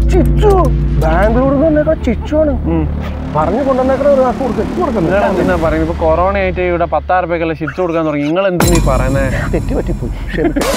ചിച്ചു ബാംഗ്ലൂരിൽ നിന്ന് വന്നേക്കണ ചിച്ചു ആണ് ഉം. പറഞ്ഞു കൊണ്ടുവന്നേക്കണ ഒരു ആൾക്ക് കൊടുക്കും നിങ്ങൾ കൊടുക്കുന്നത് എന്തിനാ പറയുന്നത് ഇപ്പൊ കൊറോണ ആയിട്ട് ഇവിടെ പത്താറ് രൂപയ്ക്കല്ല ഷിപ്സ് കൊടുക്കാൻ തുടങ്ങി നിങ്ങൾ എന്തിനാ ഈ പറയുന്നത് തെറ്റ് പറ്റിപ്പോയി ക്ഷമിക്കണം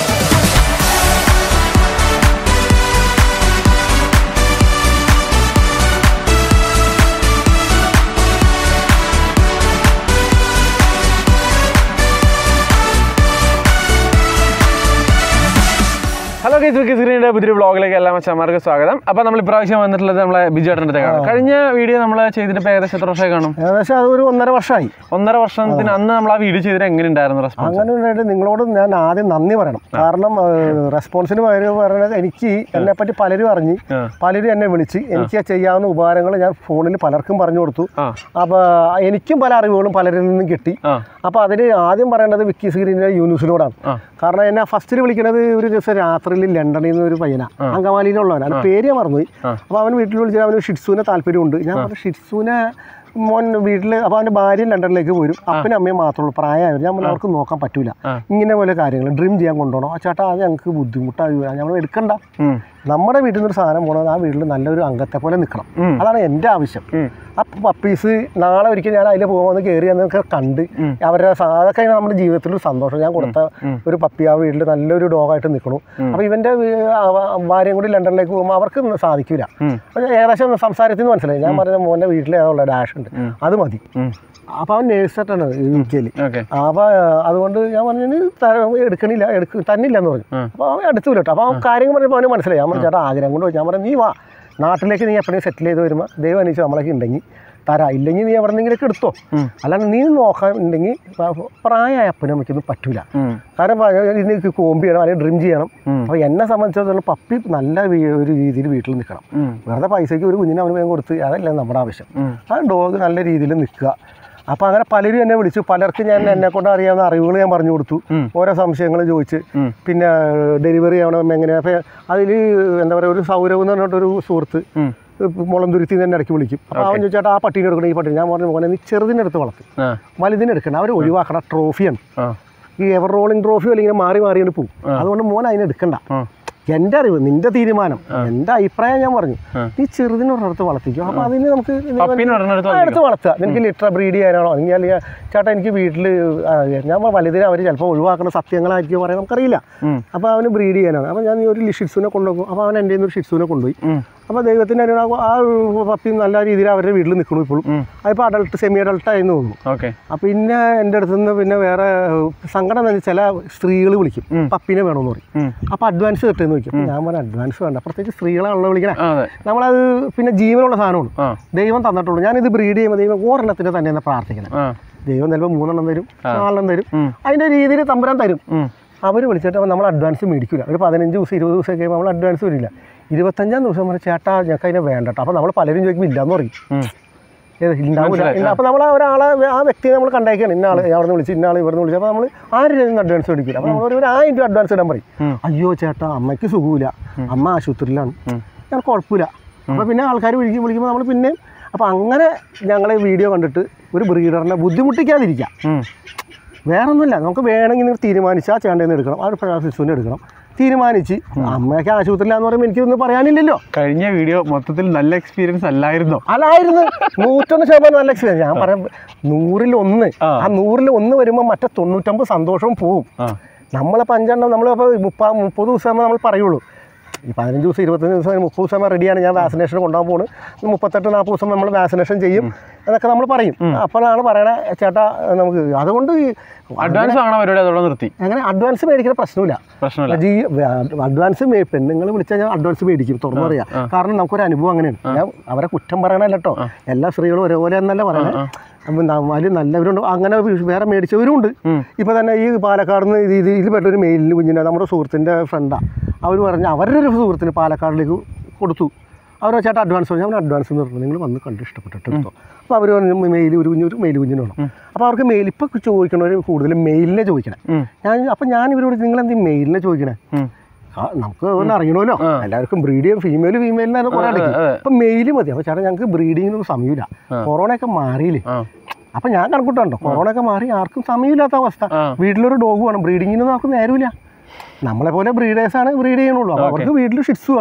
ഹലോ കേസ് സ്ക്രീനിന്റെ പുതിയ വ്ളോഗിലേക്ക് എല്ലാ മച്ചന്മാർക്ക് സ്വാഗതം അപ്പൊ നമ്മൾ ഇപ്രാവശ്യം വന്നിട്ടുള്ളത് നമ്മളെ ബിജുവേട്ടൻ്റെ അടുത്തേക്കാണ് കഴിഞ്ഞ വീഡിയോ നമ്മൾ ചെയ്തിട്ട് ഇപ്പൊ ഏകദേശം എത്ര വർഷമായി കാണും ഏകദേശം അത് ഒരു ഒന്നര വർഷമായി ഒന്നര വർഷത്തിന് അന്ന് നമ്മൾ ആ വീഡിയോ ചെയ്തിട്ട് എങ്ങനെ ഉണ്ടായിരുന്നു റെസ്പോൺസ് അങ്ങനെ ഉണ്ടായിട്ട് നിങ്ങളോട് ഞാൻ ആദ്യം നന്ദി പറയണം കാരണം ഏഹ്, റെസ്പോൺസിന് പകരം പറയുന്നത് എനിക്ക് എന്നെ പറ്റി പലരും അറിഞ്ഞ് ആ. പലരും എന്നെ വിളിച്ച് എനിക്ക് ചെയ്യാവുന്ന ഉപകാരങ്ങൾ ഞാൻ ഫോണിൽ പലർക്കും പറഞ്ഞു കൊടുത്തു ആ അപ്പോൾ എനിക്കും പല അറിവുകളും പലരിൽ നിന്നും കിട്ടി ആ അപ്പോൾ അതിൽ ആദ്യം പറയേണ്ടത് വിക്കി സ്ക്രീനിൻ്റെ യൂനുസിനോടാണ് ആ. കാരണം എന്നെ ഫസ്റ്റിൽ വിളിക്കുന്നത് ഒരു ദിവസം രാത്രിയിൽ ലണ്ടനിൽ നിന്ന് ഒരു പയ്യനാണ് അങ്കമാലിയിലുള്ളവൻ അത് പേര് ഞാൻ മറന്നുപോയി അപ്പോൾ അവൻ വീട്ടിൽ വിളിച്ചാൽ അവന് ഷിറ്റ്സുവിനെ താല്പര്യമുണ്ട് ഞാൻ പറഞ്ഞു ഷിറ്റ്സുവിനെ മോൻ വീട്ടിൽ അപ്പോൾ അവൻ്റെ ഭാര്യ ലണ്ടനിലേക്ക് പോരും അപ്പനും അമ്മയും മാത്രമേ ഉള്ളൂ പ്രായമായവർ ഞാൻ പറഞ്ഞു, അവർക്ക് നോക്കാൻ പറ്റൂല ആ. ഇങ്ങനെ പോലെ കാര്യങ്ങൾ ഡ്രീം ചെയ്യാൻ കൊണ്ടുപോകണം ആ ചേട്ടാ അത് ഞങ്ങൾക്ക് ബുദ്ധിമുട്ടായി വരാം ഞങ്ങൾ എടുക്കണ്ട ഉം. നമ്മുടെ വീട്ടിൽ നിന്നൊരു സാധനം പോകണം ആ വീട്ടിൽ നല്ലൊരു അംഗത്തെ പോലെ നിൽക്കണം ഉം. അതാണ് എൻ്റെ ആവശ്യം ഉം. ആ പപ്പീസ് നാളെ ഒരിക്കൽ ഞാൻ അതിൽ പോകുമെന്ന് കയറി എന്നൊക്കെ കണ്ട് ഉം. അവരുടെ സാ- അതൊക്കെ നമ്മുടെ ജീവിതത്തിലൊരു സന്തോഷം ഞാൻ കൊടുത്ത ഒരു പപ്പി ആ വീട്ടിൽ നല്ലൊരു ഡോഗായിട്ട് നിൽക്കണു അപ്പോൾ ഇവൻ്റെ ഭാര്യയും കൂടി ലണ്ടനിലേക്ക് പോകുമ്പോൾ അവർക്ക് സാധിക്കില്ല ഉം. അപ്പോൾ ഞാൻ ഏകദേശം സംസാരത്തിൽ നിന്ന് മനസ്സിലായി ഞാൻ പറഞ്ഞ മോൻ്റെ വീട്ടിൽ ഏതുള്ള ഡാഷ് ഉണ്ട് അത് മതി ഉം. അപ്പോൾ അവൻ നേഴ്സായിട്ടാണ് യു കെയിൽ ഓക്കെ അപ്പോൾ അതുകൊണ്ട് ഞാൻ പറഞ്ഞു എടുക്കണില്ല എടുക്ക തന്നില്ല എന്ന് പറഞ്ഞു ഉം. അപ്പോൾ അവൻ അടുത്ത് വിട്ടോ അപ്പോൾ അവൻ കാര്യങ്ങൾ പറഞ്ഞപ്പോൾ അവന് മനസ്സിലായി ഞാൻ പറഞ്ഞു ചേട്ടാ ആഗ്രഹം കൊണ്ട് പോയി." ഞാൻ പറഞ്ഞു നീ വാ നാട്ടിലേക്ക് നീ എപ്പോഴും സെറ്റിൽ ചെയ്ത് വരുമ്പോൾ ദൈവം അനുസരിച്ച് നമ്മളൊക്കെ ഉണ്ടെങ്കിൽ തരാ ഇല്ലെങ്കിൽ നീ എവിടെ നിന്നെങ്കിലൊക്കെ എടുത്തോ ഉം. അല്ലാണ്ട് നീ നോക്കാൻ ഉണ്ടെങ്കിൽ പ്രായമായ അപ്പനും അമ്മയ്ക്കൊന്നും പറ്റൂല ഉം. കാരണം പ- ഇതിന് കോമ്പ് ചെയ്യണം അല്ലെങ്കിൽ ഡ്രിം ചെയ്യണം ഉം. അപ്പോൾ എന്നെ സംബന്ധിച്ചിടത്തോളം പപ്പി നല്ല വീ- ഒരു രീതിയിൽ വീട്ടിൽ നിൽക്കണം ഉം. വെറുതെ പൈസയ്ക്ക് ഒരു കുഞ്ഞിനെ അവന് വേഗം കൊടുത്ത് അതല്ല നമ്മുടെ ആവശ്യം ഉം. ആ ഡോഗ് നല്ല രീതിയിൽ നിൽക്കുക അപ്പോൾ അങ്ങനെ പലരും എന്നെ വിളിച്ചു പലർക്കും ഞാൻ എന്നെ കൊണ്ട് അറിയാവുന്ന അറിവുകൾ ഞാൻ പറഞ്ഞു കൊടുത്തു ഉം. ഓരോ സംശയങ്ങൾ ചോദിച്ച് ഉം. പിന്നെ ഡെലിവറി ചെയ്യണം എങ്ങനെ അപ്പോൾ അതിൽ എന്താ പറയുക ഒരു സൗരവ് എന്ന് പറഞ്ഞിട്ടൊരു സുഹൃത്ത് ഉം. മുളന്തുരുത്തി തന്നെ ഇടയ്ക്ക് വിളിക്കും അപ്പോൾ അവൻ ചോദിച്ചാൽ ആ പട്ടീനെ എടുക്കണം ഈ പട്ടീനെ ഞാൻ പറഞ്ഞു മോനെ നീ ചെറുതിനെടുത്ത് വളർത്തും ആ വലുതിനെ എടുക്കണം അവർ ഒഴിവാക്കണം ട്രോഫിയാണ് ആ ഈ എവർ റോളിംഗ് ട്രോഫി അല്ലെങ്കിൽ മാറി മാറിയാണ് പോകും അതുകൊണ്ട് മോൻ അതിനെ എടുക്കണ്ട ആ എൻ്റെ അറിവ് നിന്റെ തീരുമാനം എൻ്റെ അഭിപ്രായം ഞാൻ പറഞ്ഞു ആ. നീ ചെറുതിനെ ഒരിടത്ത് വളർത്തിക്കും അപ്പോൾ അതിന് നമുക്ക് പപ്പീനെ ഒരെണ്ണം ആ, എടുത്ത് വളർത്തുക നിനക്ക് ലിറ്റർ ബ്രീഡ് ചെയ്യാനാണോ അല്ലെങ്കിൽ അല്ലെങ്കിൽ ചേട്ടാ എനിക്ക് വീട്ടിൽ ഞാൻ വലുതിനെ അവർ ചിലപ്പോൾ ഒഴിവാക്കുന്ന സത്യങ്ങളായിരിക്കും പറയാൻ നമുക്കറിയില്ല ഉം. അപ്പോൾ അവന് ബ്രീഡ് ചെയ്യാനാണ് അപ്പോൾ ഞാൻ ഈ ഒരു ഷിറ്റ്സുവിനെ കൊണ്ടുപോകും അപ്പോൾ അവൻ എൻ്റെ ഒരു ഷിറ്റ്സുവിനെ കൊണ്ടുപോയി ഉം. അപ്പോൾ ദൈവത്തിൻ്റെ അനുഗ്രഹം ആ ഒരു പപ്പി നല്ല രീതിയിൽ അവരുടെ വീട്ടിൽ നിൽക്കണം ഇപ്പോഴും ഉം. അതിപ്പോൾ അഡൾട്ട് സെമി അഡൾട്ടായിരുന്നു തോന്നുന്നു ഓക്കെ അപ്പോൾ പിന്നെ എൻ്റെ അടുത്ത് നിന്ന് പിന്നെ വേറെ ഏഹ്, സങ്കടം എന്ന് വെച്ചാൽ ചില സ്ത്രീകൾ വിളിക്കും ഉം. പപ്പീനെ വേണമെന്ന് പറയും ഉം. അപ്പോൾ അഡ്വാൻസ് കിട്ടുമെന്ന് ചോദിക്കും അപ്പോൾ ഞാൻ പറഞ്ഞു അഡ്വാൻസ് വേണ്ട പ്രത്യേകിച്ച് സ്ത്രീകളാണല്ലോ വിളിക്കണേ ആ അതെ നമ്മളത് പിന്നെ ജീവനുള്ള സാധനമാണ് ആ ദൈവം തന്നിട്ടുള്ളൂ ഞാനിത് ബ്രീഡ് ചെയ്യുമ്പോൾ ദൈവം ഒരെണ്ണത്തിന് തന്നെയാണ് പ്രാർത്ഥിക്കണം ആ ദൈവം ചിലപ്പോൾ മൂന്നെണ്ണം തരും നാലെണ്ണം തരും ഉം. അതിൻ്റെ രീതിയിൽ തമ്പുരാൻ തരും ഉം. അവർ വിളിച്ചിട്ട് അപ്പോൾ നമ്മൾ അഡ്വാൻസ് മേടിക്കില്ല ഒരു പതിനഞ്ച് ദിവസം ഇരുപത് ദിവസം കഴിയുമ്പോൾ നമ്മൾ അഡ്വാൻസ് വരില്ല ഇരുപത്തഞ്ചാം ദിവസം പറഞ്ഞാൽ ചേട്ടാ ഞങ്ങൾക്ക് അതിനെ വേണ്ട കേട്ടോ അപ്പോൾ നമ്മൾ പലരും ചോദിക്കുമ്പോൾ ഇല്ലാന്ന് പറയും ഉം. ഏത് ഉണ്ടാവില്ല ഇല്ല അപ്പോൾ നമ്മൾ ആ ഒരാളെ ആ വ്യക്തിയെ നമ്മൾ കണ്ടേക്കാണ് ഇന്ന ആൾ അവിടെ നിന്ന് വിളിച്ച് ഇന്ന ആൾ ഇവിടെ നിന്ന് വിളിച്ച് അപ്പോൾ നമ്മൾ ആയിരം രൂപ അഡ്വാൻസ് മേടിക്കില്ല അപ്പോൾ നമ്മൾ ഒരു ആയിരം രൂപ അഡ്വാൻസ് ഇടാൻ പറയും ഉം. അയ്യോ ചേട്ടാ അമ്മയ്ക്ക് സുഖമില്ല അമ്മ ആശുപത്രിയിലാണ് ഉം. ഞാൻ കുഴപ്പമില്ല അപ്പോൾ പിന്നെ ആൾക്കാർ വിളിക്കും വിളിക്കുമ്പോൾ നമ്മൾ പിന്നെ അപ്പോൾ അങ്ങനെ ഞങ്ങൾ വീഡിയോ കണ്ടിട്ട് ഒരു ബ്രീഡറിനെ ബുദ്ധിമുട്ടിക്കാതിരിക്കാം ഉം. വേറൊന്നുമില്ല നമുക്ക് വേണമെങ്കിൽ നിങ്ങൾ തീരുമാനിച്ചാൽ ചേണ്ടേന്ന് എടുക്കണം ആ ഒരു ശിശുവിനെ എടുക്കണം തീരുമാനിച്ച് അമ്മയൊക്കെ ആശുപത്രിയിലാന്ന് പറയുമ്പോൾ എനിക്കൊന്നും പറയാനില്ലല്ലോ കഴിഞ്ഞ വീഡിയോ മൊത്തത്തിൽ നല്ല എക്സ്പീരിയൻസ് അല്ലായിരുന്നോ അല്ലായിരുന്നു നൂറ്റൊന്ന് ശതമാനം നല്ല എക്സ്പീരിയൻസ് ഞാൻ പറയാം നൂറിൽ ഒന്ന് ആ. ആ നൂറിൽ ഒന്ന് വരുമ്പോൾ മറ്റേ തൊണ്ണൂറ്റമ്പത് സന്തോഷവും പോവും ആ നമ്മളിപ്പോൾ അഞ്ചെണ്ണം നമ്മളിപ്പോൾ മുപ്പ മുപ്പത് ദിവസം നമ്മൾ പറയുള്ളൂ ഈ പതിനഞ്ച് ദിവസം ഇരുപത്തഞ്ച് ദിവസം മുപ്പത് ദിവസം റെഡിയാണ് ഞാൻ വാക്സിനേഷൻ കൊണ്ടുപോകാൻ പോകുന്നു മുപ്പത്തെട്ട് നാൽപ്പത് ദിവസം നമ്മൾ വാക്സിനേഷൻ ചെയ്യും എന്നൊക്കെ നമ്മൾ പറയും അപ്പോഴാണ് പറയണേ ചേട്ടാ നമുക്ക് അതുകൊണ്ട് ഈ അഡ്വാൻസ് വാങ്ങണ പരിപാടി അതോടെ നിർത്തി അങ്ങനെ അഡ്വാൻസ് മേടിക്കുന്ന പ്രശ്നമില്ല പ്രശ്നമില്ല ജി അഡ്വാൻസ് മേ പെണ്ണുങ്ങൾ വിളിച്ചാൽ ഞാൻ അഡ്വാൻസ് മേടിക്കും തുറന്നു പറയാം കാരണം നമുക്കൊരു അനുഭവം അങ്ങനെയാണ് ഞാൻ അവരെ കുറ്റം പറയണല്ല കേട്ടോ എല്ലാ സ്ത്രീകളും ഒരേപോലെ എന്നല്ല പറയണേ അപ്പം അതിൽ നല്ലവരുണ്ട് അങ്ങനെ വേറെ മേടിച്ചവരും ഉണ്ട് ഉം. ഇപ്പം തന്നെ ഈ പാലക്കാട് നിന്ന് ഇത് ഇതിൽ പെട്ടൊരു മെയിലിന് കുഞ്ഞിനെ നമ്മുടെ സുഹൃത്തിൻ്റെ ഫ്രണ്ടാണ് അവർ പറഞ്ഞ് അവരുടെ ഒരു സുഹൃത്തിന് പാലക്കാടിലേക്ക് കൊടുത്തു അവർ ചേട്ടാ അഡ്വാൻസ് പറഞ്ഞു ഞാൻ അഡ്വാൻസ് എന്ന് പറഞ്ഞു നിങ്ങൾ വന്ന് കണ്ട് ഇഷ്ടപ്പെട്ടിട്ട് എടുത്തോ അപ്പോൾ അവർ പറഞ്ഞു മെയിൽ ഒരു കുഞ്ഞ് ഒരു മെയിൽ കുഞ്ഞിന് വേണം അപ്പോൾ അവർക്ക് മെയിൽ ഇപ്പോൾ ചോദിക്കണവർ കൂടുതലും മെയിലിനെ ചോദിക്കണേ ഉം. ഞാൻ അപ്പം ഞാൻ ഇവരോട് നിങ്ങൾ എന്ത് മെയിലിനെ ചോദിക്കണേ ഉം. ആ നമുക്ക് ഒന്ന് അറിയണമല്ലോ എല്ലാവർക്കും ബ്രീഡ് ചെയ്യാൻ ഫീമെയിൽ ഫീമെയിലിനാണ് കുറേ അടയ്ക്കും അതെ. അപ്പം മെയിൽ മതി അപ്പോൾ ചേട്ടാ ഞങ്ങൾക്ക് ബ്രീഡിങ്ങിനൊന്നും സമയമില്ല കൊറോണയൊക്കെ മാറിയില്ലേ ആ അപ്പം ഞാൻ കണക്കൂട്ടുണ്ടോ കൊറോണയൊക്കെ മാറി ആർക്കും സമയമില്ലാത്ത അവസ്ഥ ആ. വീട്ടിലൊരു ഡോഗ് വേണം ബ്രീഡിങ്ങിന് നമുക്ക് നേരമില്ല നമ്മളെ പോലെ ബ്രീഡേഴ്സാണ് ബ്രീഡ് ചെയ്യണുള്ളൂ അപ്പോൾ അവർക്ക് വീട്ടിൽ ഷിറ്റ്സ് വേണം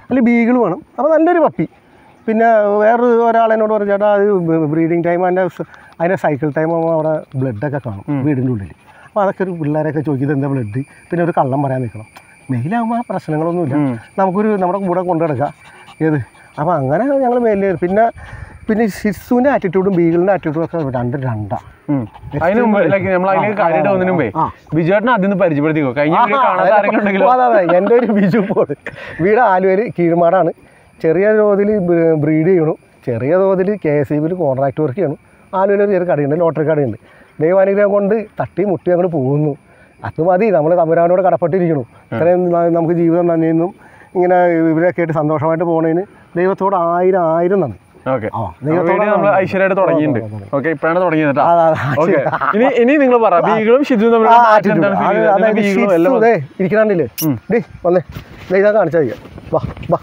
അല്ലെങ്കിൽ ബീഗിൾ വേണം അപ്പോൾ നല്ലൊരു പപ്പി പിന്നെ വേറെ ഒരാളെന്നോട് പറഞ്ഞു ചേട്ടാ അത് ബ്രീഡിങ് ടൈം അതിൻ്റെ സ- അതിൻ്റെ സൈക്കിൾ ടൈം ആകുമ്പോൾ അവിടെ ബ്ലഡൊക്കെ കാണും വീടിൻ്റെ ഉള്ളിൽ അപ്പോൾ അതൊക്കെ ഒരു പിള്ളേരൊക്കെ ചോദിക്കുന്നത് എന്താ ബ്ലഡ് പിന്നെ ഒരു കള്ളം പറയാൻ നിൽക്കണം മെയിലാകുമ്പോൾ ആ പ്രശ്നങ്ങളൊന്നുമില്ല നമുക്കൊരു നമ്മുടെ കൂടെ കൊണ്ടു കിടക്കാം ഏത് അപ്പോൾ അങ്ങനെ ഞങ്ങൾ മെയിൽ പിന്നെ പിന്നെ ഷിസുവിൻ്റെ ആറ്റിറ്റ്യൂഡും ബീഗിളിൻ്റെ ആറ്റിറ്റ്യൂഡും ഒക്കെ രണ്ട് രണ്ടാണ് ഉം. അതിന് മുമ്പ് ലൈക്ക് നമ്മൾ അതിലേക്ക് കാര്യമായിട്ട് പോകുന്നതിന് മുമ്പേ ആ. ബിജുവേട്ടനെ ആദ്യം ഒന്ന് പരിചയപ്പെടുത്തിക്കോ കഴിഞ്ഞ വീഡിയോ കാണാത്ത ആരെങ്കിലും ഉണ്ടെങ്കിലോ അതെ അതെ എൻ്റെ ഒരു ബിജു പോട് വീട് ആലുവയിൽ കീഴ്മാടാണ് ചെറിയ തോതിൽ ബ്രീഡ് ചെയ്യണു ചെറിയ തോതിൽ കെ എസ് ഇ ബിയിൽ കോൺട്രാക്ട് വർക്ക് ചെയ്യണം ആലുവയിൽ ഒരു ചെറിയ കടയുണ്ട് ലോട്ടറി കടയുണ്ട് ദൈവാനുഗ്രഹം കൊണ്ട് തട്ടി മുട്ടി അങ്ങോട്ട് പോകുന്നു അത് മതി നമ്മൾ തമ്പുരാനോട് കടപ്പെട്ടിരിക്കണു ഇത്രയും ന- നമുക്ക് ജീവിതം തന്നെയെന്നും ഇങ്ങനെ ഇവരൊക്കെ ആയിട്ട് സന്തോഷമായിട്ട് പോണതിന് ദൈവത്തോട് ആയിരം ആയിരം നന്ദി ഓക്കെ ആ ദൈവത്തോട് നമ്മൾ ഐശ്വര്യമായിട്ട് തുടങ്ങിയിട്ടുണ്ട് ഓക്കെ ഇപ്പോഴാണ് തുടങ്ങിയത് കേട്ടോ അതെ, അതെ, ഓക്കെ ഇനി ഇനി നിങ്ങൾ പറ ബീഗിളും ഷിജുവും ആ തമ്മിലുള്ള മാറ്റം attitude. എന്താണ് feel അത് ചെയ്തത്? അതായത് ബീഗിളും ഷിറ്റ്സു എല്ലാം ദേ ഇരിക്കണില്ലേ ഡേ വന്നേ ദേ ഇതാ കാണിച്ചാൽ മതി വാ വാ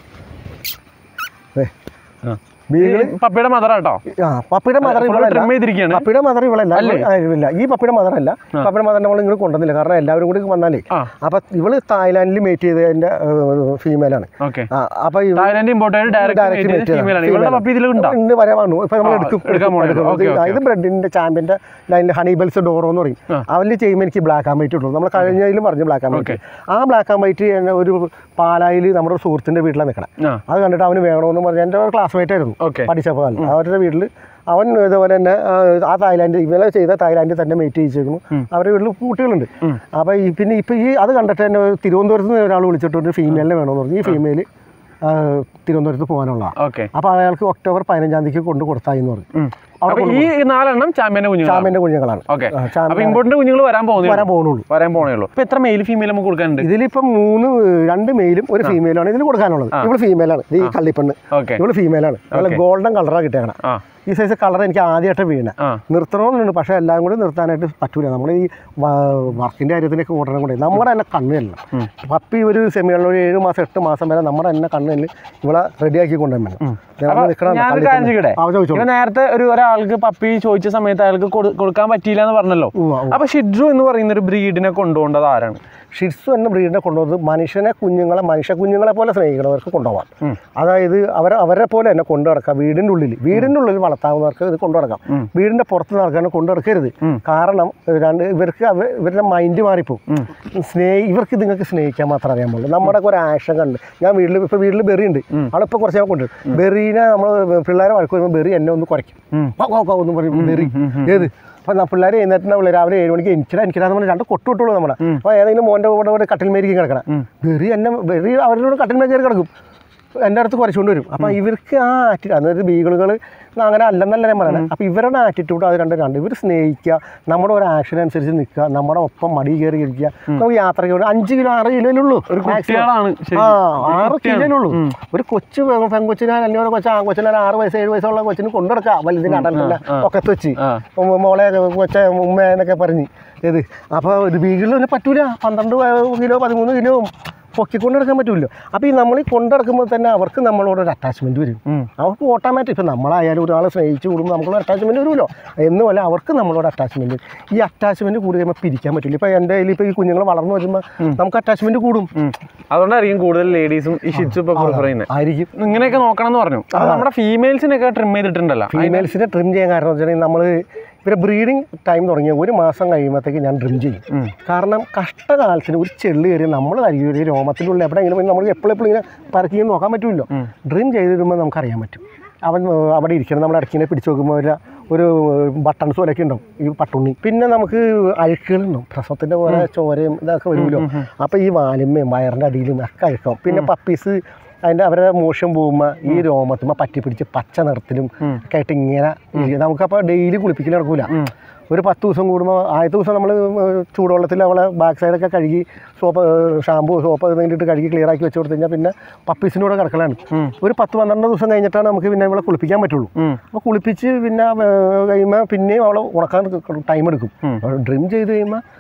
ദേ ആ. ബീഗിള് ഈ പപ്പിയുടെ മദർ കേട്ടോ ആ പപ്പിയുടെ മദർ full ഇവളല്ല trim ചെയ്തിരിക്കുകയാണ്. പപ്പിയുടെ മദർ ഇവളല്ല ആ, ഇല്ല ഈ പപ്പിയുടെ മദർ അല്ല പപ്പിയുടെ മദർ നമ്മൾ ഇങ്ങോട്ട് കൊണ്ടുവന്നില്ല കാരണം എല്ലാവരും കൂടി വന്നാലേ ആ. അപ്പൊ ഇവള് തായ്ലാന്റിൽ മേറ്റ് ചെയ്തതിന്റെ ഫീമെയിലാണ് ഓക്കെ ആ അപ്പൊ ഇവ- Thailand imported Direct direct mate ചെയ്തതാണ്. ഫീമെയിൽ ആണ് ഇവളുടെ പപ്പി ഇതിലുണ്ടോ ഉണ്ട് വരാൻ വന്നു ഇപ്പൊ നമ്മൾ ആ, എടുക്കും എടുക്കാൻ പോണേ. എടുക്കും. ഓക്കേ, ഇത് ഓക്കേ. ഇത് ബ്രെഡിന്റെ ചാമ്പ്യന്റെ ലൈനിൽ ഹണി ബെൽസ് ഡോറോ എന്ന് പറയും ആ. അവരിൽ ചെയ്യുമ്പോൾ എനിക്ക് ബ്ലാക്ക് ആൻഡ് വൈറ്റ് ഉള്ളൂ നമ്മൾ കഴിഞ്ഞതിലും പറഞ്ഞു ബ്ലാക്ക് ആൻഡ് വൈറ്റ് ആ ബ്ലാക്ക് ആൻഡ് വൈറ്റ് ഒരു പാലായിൽ നമ്മുടെ ഒരു സുഹൃത്തിന്റെ വീട്ടിലാണ് നിൽക്കണം ആ അത് കണ്ടിട്ട് അവന് വേണമെന്ന് പറഞ്ഞ് എൻ്റെ ഒരു ക്ലാസ്മേറ്റ് ആയിരുന്നു ഓക്കെ പഠിച്ചപ്പോൾ കാലത്ത് അവരുടെ വീട്ടിൽ അവൻ ഇതുപോലെ തന്നെ ആ, ആ തായ്ലാൻഡ് ഇവരെ ചെയ്ത തായ്ലാൻഡിൽ തന്നെ മേറ്റ് ചെയ്യിച്ചേക്കുന്നു അവരുടെ വീട്ടിൽ കുട്ടികളുണ്ട് അപ്പോൾ ഈ പിന്നെ ഇപ്പോൾ ഈ അത് കണ്ടിട്ട് തന്നെ ഒരു തിരുവനന്തപുരത്ത് നിന്ന് ഒരാൾ വിളിച്ചിട്ട് ഒരു ഫീമെയിലിനെ വേണമെന്ന് പറഞ്ഞു ഈ ഫീമെയിൽ തിരുവനന്തപുരത്ത് പോകാനുള്ളതാണ് ഓക്കെ അപ്പോൾ അയാൾക്ക് ഒക്ടോബർ പതിനഞ്ചാം തീയതി കൊണ്ട് കൊടുത്തായി എന്ന് പറഞ്ഞു അപ്പൊ ഈ നാലെണ്ണം ചാമ്പ്യന്റെ കുഞ്ഞുങ്ങൾ ചാമ്പ്യൻ്റെ കുഞ്ഞുങ്ങളാണ് ഓക്കെ ആ, ചാമ്പ്യൻ അപ്പൊ ഇമ്പോർട്ടന്റ് കുഞ്ഞുങ്ങൾ വരാൻ പോകുന്നു വരാൻ പോകുന്നുള്ളൂ വരാൻ പോണേ ഉള്ളൂ ഇപ്പൊ എത്ര മെയിൽ ഫീമെയിൽ നമുക്ക് കൊടുക്കാനുണ്ട് ഇതിലിപ്പം മൂന്ന് രണ്ട് മെയിലും ഒരു ഫീമെയിലാണ് ഇതിന് കൊടുക്കാനുള്ളത് ഇവള് ഫീമെയിലാണ് ഈ കള്ളിപ്പെണ്ണ് ഓക്കെ ഇവള് ഫീമെയിലാണ് ഇവള് ഗോൾഡൻ കളറാണ് കിട്ടിയേക്കണം ആ ഈ സൈസ് കളർ എനിക്ക് ആദ്യമായിട്ട് വീണ ആ നിർത്തണമെന്നുണ്ട് പക്ഷേ എല്ലാം കൂടി നിർത്താനായിട്ട് പറ്റൂല നമ്മൾ ഈ വർക്കിൻ്റെ കാര്യത്തിനൊക്കെ ഓടണം കൂടെ നമ്മുടെ തന്നെ കണ്ണില്ല പപ്പി ഒരു സെമികളിൽ ഒരു ഏഴ് മാസം എട്ട് മാസം വരെ നമ്മുടെ തന്നെ കണ്ണിൽ ഇവിടെ റെഡിയാക്കി കൊണ്ടുവരണം അപ്പൊ ഞാനൊരു കാര്യം ചെയ്യട്ടെ ആ ചോദിച്ചോളൂ ഇപ്പൊ നേരത്തെ ഒരു ഒരാൾക്ക് പപ്പി ചോദിച്ച സമയത്ത് അയാൾക്ക് കൊടു- കൊടുക്കാൻ പറ്റിയില്ല എന്ന് പറഞ്ഞല്ലോ ഉവ്വ, ഉവ്വ. അപ്പൊ ഷിഡ്രു എന്ന് പറയുന്ന ഒരു ബ്രീഡിനെ കൊണ്ടുപോകേണ്ടത് ആരാണ് ഷിറ്റ്സു എന്ന ബ്രീഡിനെ കൊണ്ടുവന്നത് മനുഷ്യനെ കുഞ്ഞുങ്ങളെ മനുഷ്യ കുഞ്ഞുങ്ങളെ പോലെ സ്നേഹിക്കുന്നവർക്ക് കൊണ്ടുപോകാം ഉം. അതായത് അവർ അവരെ പോലെ തന്നെ കൊണ്ടു നടക്കാം വീടിൻ്റെ ഉള്ളിൽ വീടിൻ്റെ ഉള്ളിൽ വളർത്താവുന്നവർക്ക് ഇത് കൊണ്ടു നടക്കാം ഉം. വീടിൻ്റെ പുറത്ത് നടക്കാൻ കൊണ്ടു നടക്കരുത് ഉം. കാരണം രണ്ട് ഇവർക്ക് അവ- ഇവരുടെ മൈൻഡ് മാറിപ്പോവും ഉം. സ്നേഹി ഇവർക്ക് നിങ്ങൾക്ക് സ്നേഹിക്കാൻ മാത്രമേ അറിയാൻ പാടുള്ളൂ നമ്മുടെ ഒരു ആക്ഷൻ കണ്ട് ഞാൻ വീട്ടിൽ ഇപ്പോൾ വീട്ടിൽ ബെറി ഉണ്ട് അവളിപ്പോൾ കുറച്ച് നാൾ കൊണ്ട് ബെറീനെ നമ്മൾ പിള്ളേരെ വഴക്ക് വരുമ്പോൾ ബെറി എന്നെ ഒന്ന് കുറയ്ക്കും ഉം. വാ, വാ, വാ എന്ന് പറയും ബെറി ഏത് അപ്പം പിള്ളേർ എഴുന്നേറ്റുണ്ടാവില്ല രാവിലെ ഏഴ് മണിക്ക് എനിക്കിടാ എനിക്കിടാന്ന് പറഞ്ഞ് രണ്ട് കൊട്ട് വിട്ടുള്ളൂ നമ്മുടെ അപ്പോൾ ഏതെങ്കിലും മോൻ്റെ കൂടെ കൂടെ കട്ടിൽ മേരിക്കും കിടക്കണം ഉം. ബെറി എന്നെ ബെറി അവരോട് കട്ടിൽ മേരി കയറി കിടക്കും എൻ്റെ അടുത്ത് കുറച്ചുകൊണ്ട് വരും അപ്പം ഇവർക്ക് ആ ആറ്റി അതായത് ബീഗിളുകൾ അങ്ങനെ അല്ലെന്നല്ല ഞാൻ പറയണത് അപ്പം ഇവരുടെ ആറ്റിറ്റ്യൂഡ് അത് രണ്ട് രണ്ട് ഇവർ സ്നേഹിക്കുക നമ്മുടെ ഒരു ആക്ഷൻ അനുസരിച്ച് നിൽക്കുക നമ്മുടെ ഒപ്പം മടി കയറി ഇരിക്കുക നമുക്ക് യാത്രയ്ക്ക് ഒരു അഞ്ച് കിലോ ആറ് കിലോയിലുള്ളൂ ഒരു കുട്ടികളാണ് ശരി. ആ ആറ് കിലോയിലുള്ളൂ ഒരു കൊച്ചു പെ- പെൺകൊച്ചിനെ അല്ലെങ്കിൽ ഒരു കൊച്ചു ആൺകൊച്ചിനെ ഒരു ആറ് വയസ്സ് ഏഴ് വയസ്സുള്ള കൊച്ചിന് കൊണ്ടുനടക്കാം വലുതിന് അടലില്ല ഒക്കത്ത് വെച്ച് ആ ഉം, മോളെ കൊച്ച ഉമ്മ എന്നൊക്കെ പറഞ്ഞ് ഏത് അപ്പോൾ ഒരു വീട്ടിൽ പറ്റൂല പന്ത്രണ്ട് കിലോ പതിമൂന്ന് കിലോ പൊക്കിക്കൊണ്ട് നടക്കാൻ പറ്റുമല്ലോ അപ്പോൾ ഈ നമ്മൾ കൊണ്ട് നടക്കുമ്പോൾ തന്നെ അവർക്ക് നമ്മളോട് ഒരു അറ്റാച്ച്മെൻറ്റ് വരും ഉം. അവർക്ക് ഓട്ടോമാറ്റിക് ഇപ്പം നമ്മളായാലും ഒരാളെ സ്നേഹിച്ച് കൂടുമ്പോൾ നമുക്കൊരു അറ്റാച്ച്മെൻറ്റ് വരുമല്ലോ എന്നുമല്ല അവർക്ക് നമ്മളോട് അറ്റാച്ച്മെൻറ്റ് ഈ അറ്റാച്ച്മെൻറ്റ് കൂടി കഴിയുമ്പോൾ പിരിക്കാൻ പറ്റില്ല ഇപ്പോൾ എൻ്റെ കയ്യിൽ ഇപ്പോൾ ഈ കുഞ്ഞുങ്ങൾ വളർന്നു വരുമ്പോൾ നമുക്ക് അറ്റാച്ച്മെൻറ്റ് കൂടും ഉം. അതുകൊണ്ടായിരിക്കും കൂടുതൽ ലേഡീസും ഈ ഷിറ്റ്സു ഇപ്പൊ പ്രിഫർ ചെയ്യുന്നത് ആയിരിക്കും ഇങ്ങനെയൊക്കെ നോക്കണം എന്ന് പറഞ്ഞു അപ്പൊ നമ്മുടെ ഫീമെയിൽസിനൊക്കെ ട്രിം ചെയ്തിട്ടുണ്ടല്ലോ ഫീമെയിൽസിനെ ട്രിം ചെയ്യാൻ കാരണം എന്ന് വെച്ചിട്ടുണ്ടെങ്കിൽ നമ്മൾ ഇവരെ ബ്രീഡിങ് ടൈം തുടങ്ങിയ ഒരു മാസം കഴിയുമ്പോഴത്തേക്ക് ഞാൻ ട്രിം ചെയ്യും ഉം. കാരണം കഷ്ടകാലത്തിന് ഒരു ചെള്ളി കയറി നമ്മൾ അരിയൊരു രോമത്തിലുള്ള എവിടെയെങ്കിലും പോയി നമ്മൾ എപ്പോഴും എപ്പോഴും ഇങ്ങനെ പരക്കിയും നോക്കാൻ പറ്റുമല്ലോ ഡ്രിം ചെയ്ത് വരുമ്പോൾ നമുക്കറിയാൻ പറ്റും അവൻ ഏർ, അവിടെ ഇരിക്കണം നമ്മൾ ഇടയ്ക്കിനെ പിടിച്ച് നോക്കുമ്പോൾ ഒരു ഒരു ബട്ടൺസ് പോലെയൊക്കെ ഉണ്ടാവും ഈ പട്ടുണ്ണി പിന്നെ നമുക്ക് അഴുക്കുകളുണ്ടാവും പ്രസവത്തിൻ്റെ പോലെ ചോരയും ഇതൊക്കെ വരുമല്ലോ അപ്പോൾ ഈ വാലുമ്മയും വയറിൻ്റെ അടിയിലും ഒക്കെ അഴുക്കാവും പിന്നെ പപ്പീസ് അതിൻ്റെ അവരുടെ മോശം പോകുമ്പോൾ ഈ രോമത്തുമ്മ പറ്റി പിടിച്ച് പച്ച നിറത്തിലും ഒക്കെ ആയിട്ട് ഇങ്ങനെ ഇരിക്കും. നമുക്കപ്പോൾ ഡെയിലി കുളിപ്പിക്കൽ നടക്കൂല ഒരു പത്ത് ദിവസം കൂടുമ്പോൾ ആദ്യത്തെ ദിവസം നമ്മൾ ചൂടുവെള്ളത്തിൽ അവളെ ബാക്ക് സൈഡൊക്കെ കഴുകി സോപ്പ് ഷാമ്പു സോപ്പ് കഴിഞ്ഞിട്ട് കഴുകി ക്ലിയർ ആക്കി വെച്ച് കൊടുത്തു കഴിഞ്ഞാൽ പിന്നെ പപ്പീസിൻ്റെ കൂടെ കിടക്കലാണ് ഒരു പത്ത് പന്ത്രണ്ട് ദിവസം കഴിഞ്ഞിട്ടാണ് നമുക്ക് പിന്നെ അവളെ കുളിപ്പിക്കാൻ പറ്റുള്ളൂ ഉം. അപ്പോൾ കുളിപ്പിച്ച് പിന്നെ ഏർ, കഴിയുമ്പോൾ പിന്നെയും അവളെ ഉണക്കാൻ ടൈം എടുക്കും ഡ്രിം ചെയ്ത് കഴിയുമ്പോൾ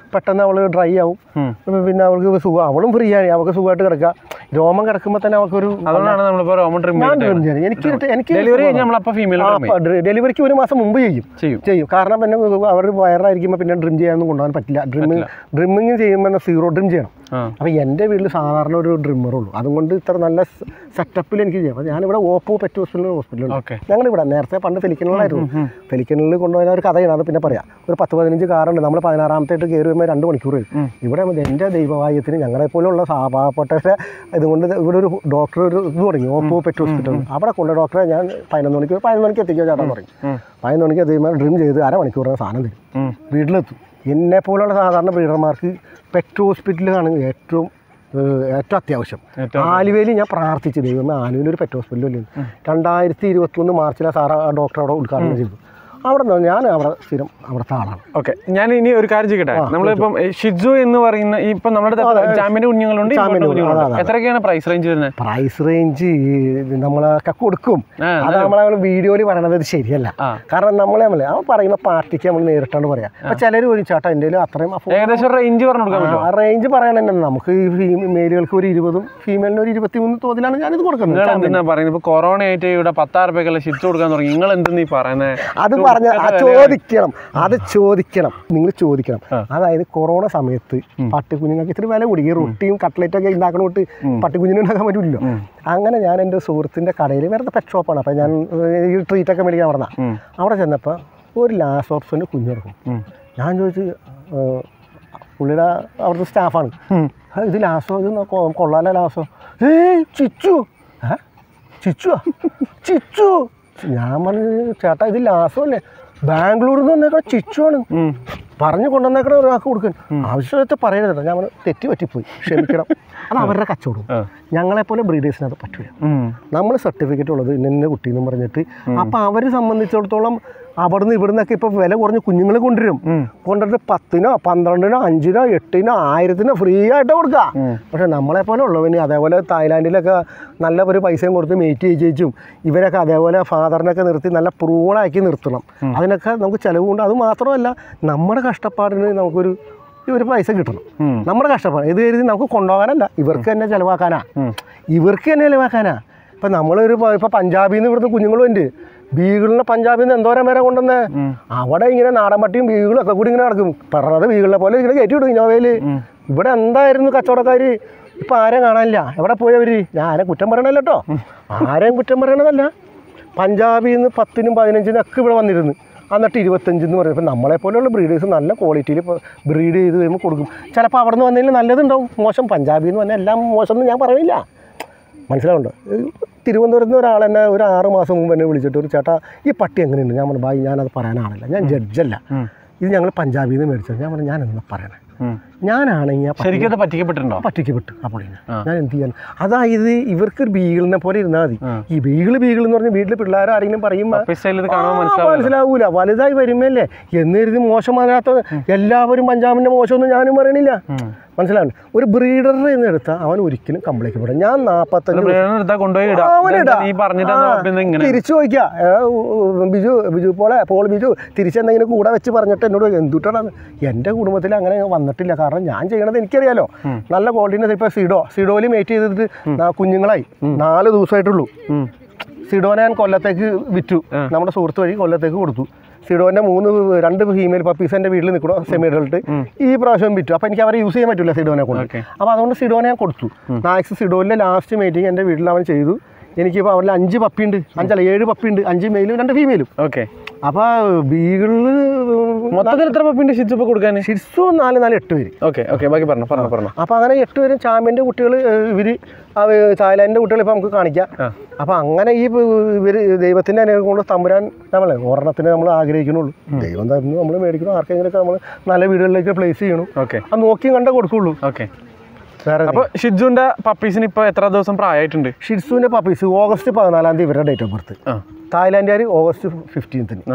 പെട്ടെന്ന് അവൾ ഡ്രൈ ആവും ഉം. പിന്നെ അവൾക്ക് സുഖം അവളും ഫ്രീ ആണ് അവൾക്ക് സുഖമായിട്ട് കിടക്കുക രോമം കിടക്കുമ്പോൾ തന്നെ അവൾക്കൊരു അതുകൊണ്ടാണ് നമ്മളിപ്പോ രോമൻ ട്രിം ഞാൻ trim ചെയ്യണം. എനിക്ക് എനിക്ക് ഡെലിവറി കഴിഞ്ഞാൽ നമ്മളപ്പോ ഫീമെയിൽ ഡെലിവറിക്ക് ഒരു മാസം മുമ്പ് ചെയ്യും ചെയ്യും ചെയ്യും കാരണം പിന്നെ അവർ വയറായിരിക്കുമ്പോൾ പിന്നെ ഡ്രിം ചെയ്യാനൊന്നും കൊണ്ടുപോകാൻ പറ്റില്ല ഡ്രിമ്മിങ് ഡ്രിമ്മിങ് ചെയ്യുമ്പോൾ സീറോ ഡ്രിം ചെയ്യണം ആ അപ്പോൾ എൻ്റെ വീട്ടിൽ സാധാരണ ഒരു ഡ്രിമ്മറുള്ളൂ അതുകൊണ്ട് ഇത്ര നല്ല സെറ്റപ്പിൽ എനിക്ക് ചെയ്യാം അപ്പോൾ ഞാനിവിടെ ഓപ്പോ പെറ്റ് ഹോസ്പിറ്റൽ ഹോസ്പിറ്റലുണ്ട് ഓക്കെ ഞങ്ങളിവിടെ നേരത്തെ പണ്ട് ഫെലിക്കനിലായിരുന്നു ഫെലിക്കനിൽ കൊണ്ടുപോയ ഒരു കഥയാണ് അത് പിന്നെ പറയാം ഒരു പത്ത് പതിനഞ്ച് കാറുണ്ട് നമ്മൾ പതിനാറാമത്തേട്ട് കയറി വരുമ്പോൾ രണ്ട് മണിക്കൂർ വരും ഇവിടെ ആകുമ്പോൾ എൻ്റെ ദൈവവായത്തിന് ഞങ്ങളെ പോലെയുള്ള സാ- പാവപ്പെട്ടവരെ ഇതുകൊണ്ട് ഇത് ഇവിടെ ഒരു ഡോക്ടർ ഒരു ഇത് തുടങ്ങി ഓപ്പോ പെറ്റ് ഹോസ്പിറ്റൽ അവിടെ കൊണ്ട് ഡോക്ടറെ ഞാൻ പതിനൊന്ന് മണിക്ക് പതിനൊന്ന് മണിക്ക് എത്തിക്കുക ചേട്ടാ പറയും ഉം. പതിനൊന്ന് മണിക്ക് എത്തിക്കുമ്പോൾ ഡ്രിം ചെയ്ത് അരമണിക്കൂറിന് സാധനം തരും ഉം. വീട്ടിലെത്തും എന്നെ പോലുള്ള സാധാരണ ബ്രീഡർമാർക്ക് പെറ്റ് ഹോസ്പിറ്റലാണ് ഏറ്റവും ഏഹ്, ഏറ്റവും അത്യാവശ്യം ഏറ്റവും ആലുവയിൽ ഞാൻ പ്രാർത്ഥിച്ചു ദൈവമേ ആലുവയിൽ ഒരു പെറ്റ് ഹോസ്പിറ്റലിൽ രണ്ടായിരത്തി ഇരുപത്തി ഒന്ന് മാർച്ചിലെ സാർ ആ ഡോക്ടർ അവിടെ ഉദ്ഘാടനം ചെയ്തു അവിടെ നിന്ന് ഞാൻ അവിടെ സ്ഥിരം അവിടുത്തെ ആളാണ് ഓക്കെ ഞാൻ ഇനി ഒരു കാര്യം ചെയ്യട്ടെ നമ്മളിപ്പം ഏ, ഷിജു എന്ന് പറയുന്ന ഈ ഇപ്പം നമ്മുടെ ജാമ്യന്റെ കുഞ്ഞുങ്ങളുണ്ട് ജാമ്യന്റെ ഇങ്ങോട്ട് കുഞ്ഞുങ്ങളുണ്ട് അതെ, അതെ. എത്രയൊക്കെയാണ് പ്രൈസ് റേഞ്ച് വരുന്നത് പ്രൈസ് റേഞ്ച് നമ്മളൊക്കെ കൊടുക്കും ആ, അത് നമ്മളെ വീഡിയോയിൽ പറയണത് ഇത് ശരിയല്ല ആ. കാരണം നമ്മളെ നമ്മളെ അവൻ പറയുന്ന പാർട്ടിക്ക് നമ്മൾ നേരിട്ടാണ് പറയാം അപ്പോൾ ചിലർ ഒരു ചേട്ടാ എൻ്റെ കയ്യിൽ അത്രയും afford- ഏകദേശം റേഞ്ച് പറഞ്ഞു കൊടുക്കാൻ പറ്റുമോ ആ റേഞ്ച് പറയാൻ തന്നെ നമുക്ക് ഈ ഫീമെയിലുകൾക്ക് ഒരു ഇരുപതും ഫീമെയിലിന് ഒരു ഇരുപത്തി മൂന്ന് തോതിലാണ് ഞാനിത് കൊടുക്കുന്നത് നിങ്ങൾ എന്തെന്നാ പറയുന്നത് ഇപ്പൊ കൊറോണ ആയിട്ട് ഇവിടെ പത്തായിരം രൂപയ്ക്കുള്ള ഷിറ്റ് കൊടുക്കാൻ തുടങ്ങി നിങ്ങൾ എന്തെന്ന് ഈ പറയുന്നത് അത് പറഞ്ഞ ആ ചോദിക്കണം അത് ചോദിക്കണം നിങ്ങൾ ചോദിക്കണം ആ. അതായത് കൊറോണ സമയത്ത് പട്ടിക്കുഞ്ഞുങ്ങൾക്ക് ഇത്തിരി വില കൂടി ഈ റൊട്ടിയും കട്ട്ലറ്റും ഒക്കെ ഉണ്ടാക്കണ തൊട്ട് പട്ടിക്കുഞ്ഞിനെ ഉണ്ടാക്കാൻ പറ്റില്ലല്ലോ അങ്ങനെ ഞാൻ എൻ്റെ സുഹൃത്തിൻ്റെ കടയിൽ വെറുതെ പെറ്റ് ഷോപ്പാണ് അപ്പം ഞാൻ ഏഹ്, ഈ ട്രീറ്റൊക്കെ മേടിക്കാൻ പറഞ്ഞ ഉം. അവിടെ ചെന്നപ്പോൾ ഒരു ലാസ് ഓപ്ഷന് കുഞ്ഞിറക്കും ഉം. ഞാൻ ചോദിച്ചു ഏഹ്, പുള്ളിയുടെ അവിടുത്തെ സ്റ്റാഫാണ് "ആ, ഇത് ലാസോ ഇത് കൊ- കൊള്ളാലോ ലാസോ ഏയ് ചിച്ചു ഏ ചിച്ചുവാ ചിച്ചു ഞാൻ പറഞ്ഞു ചേട്ടാ ഇത് ലാസോ അല്ലേ ബാംഗ്ലൂരിൽ നിന്ന് വന്നേക്കണ ചിച്ചു ആണ് ഉം. പറഞ്ഞു കൊണ്ടുവന്നേക്കണ ഒരാൾക്ക് കൊടുക്കാൻ ആവശ്യത്തെ പറയരുത് കേട്ടോ. ഞാൻ പറഞ്ഞു, തെറ്റി പറ്റിപ്പോയി ക്ഷമിക്കണം അത് അവരുടെ കച്ചവടം ആ. ഞങ്ങളെപ്പോലെ ബ്രീഡേഴ്സിന് അത് പറ്റില്ല ഉം. നമ്മൾ സർട്ടിഫിക്കറ്റ് ഉള്ളത് ഇന്ന കുട്ടി എന്ന് പറഞ്ഞിട്ട് അപ്പോൾ അവരെ സംബന്ധിച്ചിടത്തോളം അവിടുന്ന് ഇവിടുന്നൊക്കെ ഇപ്പോൾ വില കുറഞ്ഞ് കുഞ്ഞുങ്ങൾ കൊണ്ടുവരും കൊണ്ടുവന്നിട്ട് പത്തിനോ പന്ത്രണ്ടിനോ അഞ്ചിനോ എട്ടിനോ ആയിരത്തിനോ ഫ്രീ ആയിട്ട് കൊടുക്കുക പക്ഷേ നമ്മളെ പോലെ ഉള്ളവന് അതേപോലെ തായ്ലാൻഡിലൊക്കെ നല്ല ഒരു പൈസയും കൊടുത്ത് മെയ്റ്റ് ചെയ്യിച്ചും ഇവരൊക്കെ അതേപോലെ ഫാദറിനൊക്കെ നിർത്തി നല്ല പ്രൂണാക്കി നിർത്തണം അതിനൊക്കെ നമുക്ക് ചിലവുണ്ട് അത് മാത്രമല്ല നമ്മുടെ കഷ്ടപ്പാടിന് നമുക്കൊരു ഒരു പൈസ കിട്ടണം ഉം. നമ്മുടെ കഷ്ടപ്പാട് ഇത് കരുതി നമുക്ക് കൊണ്ടുപോകാനല്ല ഇവർക്ക് തന്നെ ചിലവാക്കാനാ ഉം. ഇവർക്ക് തന്നെ ചിലവാക്കാനാ ഇപ്പം നമ്മളൊരു പ- ഇപ്പം പഞ്ചാബിൽ നിന്ന് ഇവിടുത്തെ കുഞ്ഞുങ്ങളും ഉണ്ട് ബീഗിളിനെ പഞ്ചാബിൽ നിന്ന് എന്തോരം വരെ കൊണ്ടുവന്നേ അവിടെ ഇങ്ങനെ നാടൻ പട്ടിയും ബീഗിളും ഒക്കെ കൂടി ഇങ്ങനെ നടക്കും പറഞ്ഞത് ബീഗിളിനെ പോലെ ഇങ്ങനെ കയറ്റി വിടും ഇന്നോവയിൽ ഇവിടെ എന്തായിരുന്നു കച്ചവടക്കാർ ഇപ്പം ആരെയും കാണാനില്ല എവിടെ പോയവർ ഞാൻ ആരെയും കുറ്റം പറയണല്ലോ കേട്ടോ ആരെയും കുറ്റം പറയണതല്ല പഞ്ചാബിൽ നിന്ന് പത്തിനും പതിനഞ്ചിനും ഒക്കെ ഇവിടെ വന്നിരുന്നു എന്നിട്ട് ഇരുപത്തഞ്ചെന്ന് പറയും ഇപ്പം നമ്മളെ പോലെയുള്ള ബ്രീഡേഴ്സ് നല്ല ക്വാളിറ്റിയിൽ ബ്രീഡ് ചെയ്ത് കഴിയുമ്പോൾ കൊടുക്കും ചിലപ്പോൾ അവിടെ നിന്ന് വന്നതിൽ നല്ലതുണ്ടാവും മോശം പഞ്ചാബിൽ നിന്ന് വന്ന എല്ലാം മോശം എന്ന് ഞാൻ പറയില്ല മനസ്സിലാവുണ്ടോ തിരുവനന്തപുരത്ത് നിന്ന് ഒരാൾ എന്നെ ഒരു ആറ് മാസം മുമ്പ് എന്നെ വിളിച്ചിട്ട് ഒരു ചേട്ടാ ഈ പട്ടി എങ്ങനെയുണ്ട് ഞാൻ പറഞ്ഞു ബായി ഞാനത് പറയാനാണല്ല ഞാൻ ജഡ്ജല്ല ഇത് ഞങ്ങൾ പഞ്ചാബിൽ നിന്ന് മേടിച്ചത് ഞാൻ പറഞ്ഞു ഞാൻ എന്താ പറയണേ ഉം. ഞാനാണെങ്കിൽ ആ പട്ടി ശരിക്കും അത് പറ്റിക്കപ്പെട്ടിട്ടുണ്ടോ പറ്റിക്കപ്പെട്ടു ആ പുള്ളിനെ ഞാൻ എന്ത് ചെയ്യാൻ അതായത് ഇവർക്ക് ഒരു ബീഗിളിനെ പോലെ ഇരുന്നാൽ മതി ഈ ബീഗിൾ ബീഗിൾ എന്ന് പറഞ്ഞാൽ വീട്ടിൽ പിള്ളേർ ആരെങ്കിലും പറയുമ്പോൾ പപ്പി സ്റ്റൈലിൽ ഇത് കാണുമ്പോൾ ആ, മനസ്സിലാവില്ല മനസ്സിലാവൂല വലുതായി വരുമ്പല്ലേ എന്ന് കരുതി മോശമാകാത്ത എല്ലാവരും പഞ്ചാബിന്റെ മോശമൊന്നും ഞാനും പറയണില്ല മനസ്സിലാവുന്നു ഒരു ബ്രീഡറിനെ എന്ന് എടുത്താൽ അവൻ ഒരിക്കലും കംപ്ലൈൻറ്റ് പെടും ഞാൻ നാൽപ്പത്തഞ്ച് എടുത്താ കൊണ്ടുപോയി ഇടാം അവനിടാ. ഇതെന്താ നീ പറഞ്ഞിട്ട് ആ, പിന്നെ ഇങ്ങനെ തിരിച്ചു ചോദിക്കാം ഏ, ഉ, ഉ, ബിജു ബിജു പോളെ പോൾ ബിജു തിരിച്ചെന്തെങ്കിലും കൂടെ വെച്ച് പറഞ്ഞിട്ട് എന്നോട് എന്തുട്ടാണ് എൻ്റെ കുടുംബത്തിൽ അങ്ങനെ വന്നിട്ടില്ല കാരണം ഞാൻ ചെയ്യണത് എനിക്കറിയാലോ നല്ല ക്വാളിറ്റിൻ്റെ ഇപ്പോൾ സിഡോ സിഡോയിൽ മേറ്റ് ചെയ്തിട്ട് നാ- കുഞ്ഞുങ്ങളായി നാല് ദിവസമായിട്ടുള്ളൂ ഉം. സിഡോനെ ഞാൻ കൊല്ലത്തേക്ക് വിറ്റു നമ്മുടെ സുഹൃത്ത് വഴി കൊല്ലത്തേക്ക് കൊടുത്തു സിഡോന്റെ മൂന്ന് രണ്ട് ഫീമെയിൽ പപ്പീസ് എൻ്റെ വീട്ടിൽ നിൽക്കണോ സെമി അഡൾട്ട് ഈ പ്രാവശ്യം വിറ്റു അപ്പോൾ എനിക്ക് അവരെ യൂസ് ചെയ്യാൻ പറ്റില്ല സിഡോനെ കൊണ്ട് Okay. അപ്പോൾ അതുകൊണ്ട് സിഡോനെ ഞാൻ കൊടുത്തു മാക്സ് സിഡോയിലെ ലാസ്റ്റ് മീറ്റിംഗ് എൻ്റെ വീട്ടിൽ അവൻ ചെയ്തു എനിക്കിപ്പോൾ അവരിൽ അഞ്ച് പപ്പിയുണ്ട് അഞ്ചല്ല ഏഴ് പപ്പിയുണ്ട് അഞ്ച് മെയിലും രണ്ട് ഫീമെയിലും ഓക്കെ അപ്പോൾ ബീഗിളിൽ മൊത്തത്തിൽ എത്ര പപ്പിന്റെ ഷിറ്റ് ഇപ്പൊ കൊടുക്കാൻ ഷിറ്റ്സു നാല് നാല് എട്ട് പേര് ഓക്കെ ഓക്കെ ബാക്കി പറഞ്ഞു പറഞ്ഞു പറഞ്ഞു അപ്പോൾ അങ്ങനെ എട്ട് പേരും ചാമ്പ്യൻ്റെ കുട്ടികൾ ഇവർ തായ്ലാൻഡിൻ്റെ കുട്ടികൾ ഇപ്പോൾ നമുക്ക് കാണിക്കാം ആ. അപ്പോൾ അങ്ങനെ ഈ ഇവർ ദൈവത്തിൻ്റെ അനുഗ്രഹം കൊണ്ട് തമ്പുരാൻ നമ്മളെ ഒരെണ്ണത്തിന് നമ്മൾ ആഗ്രഹിക്കണുള്ളൂ ദൈവം തരുന്നു നമ്മൾ മേടിക്കണം ആർക്കെങ്കിലുമൊക്കെ നമ്മൾ നല്ല വീടുകളിലേക്ക് പ്ലേസ് ചെയ്യണം ഓക്കെ അത് നോക്കി കണ്ടേ കൊടുക്കുള്ളൂ ഓക്കെ വേറെ അപ്പൊ ഷിജുവിന്റെ പപ്പീസിന് ഇപ്പൊ എത്ര ദിവസം പ്രായമായിട്ടുണ്ട് ഷിറ്റ്സുവിൻ്റെ പപ്പീസ് ഓഗസ്റ്റ് പതിനാലാം തീയതി ഇവരുടെ ഡേറ്റ് ഓഫ് ബർത്ത് ആ തായ്ലാൻഡുകാർ ഓഗസ്റ്റ് ഫിഫ്റ്റീൻത്തിന് ആ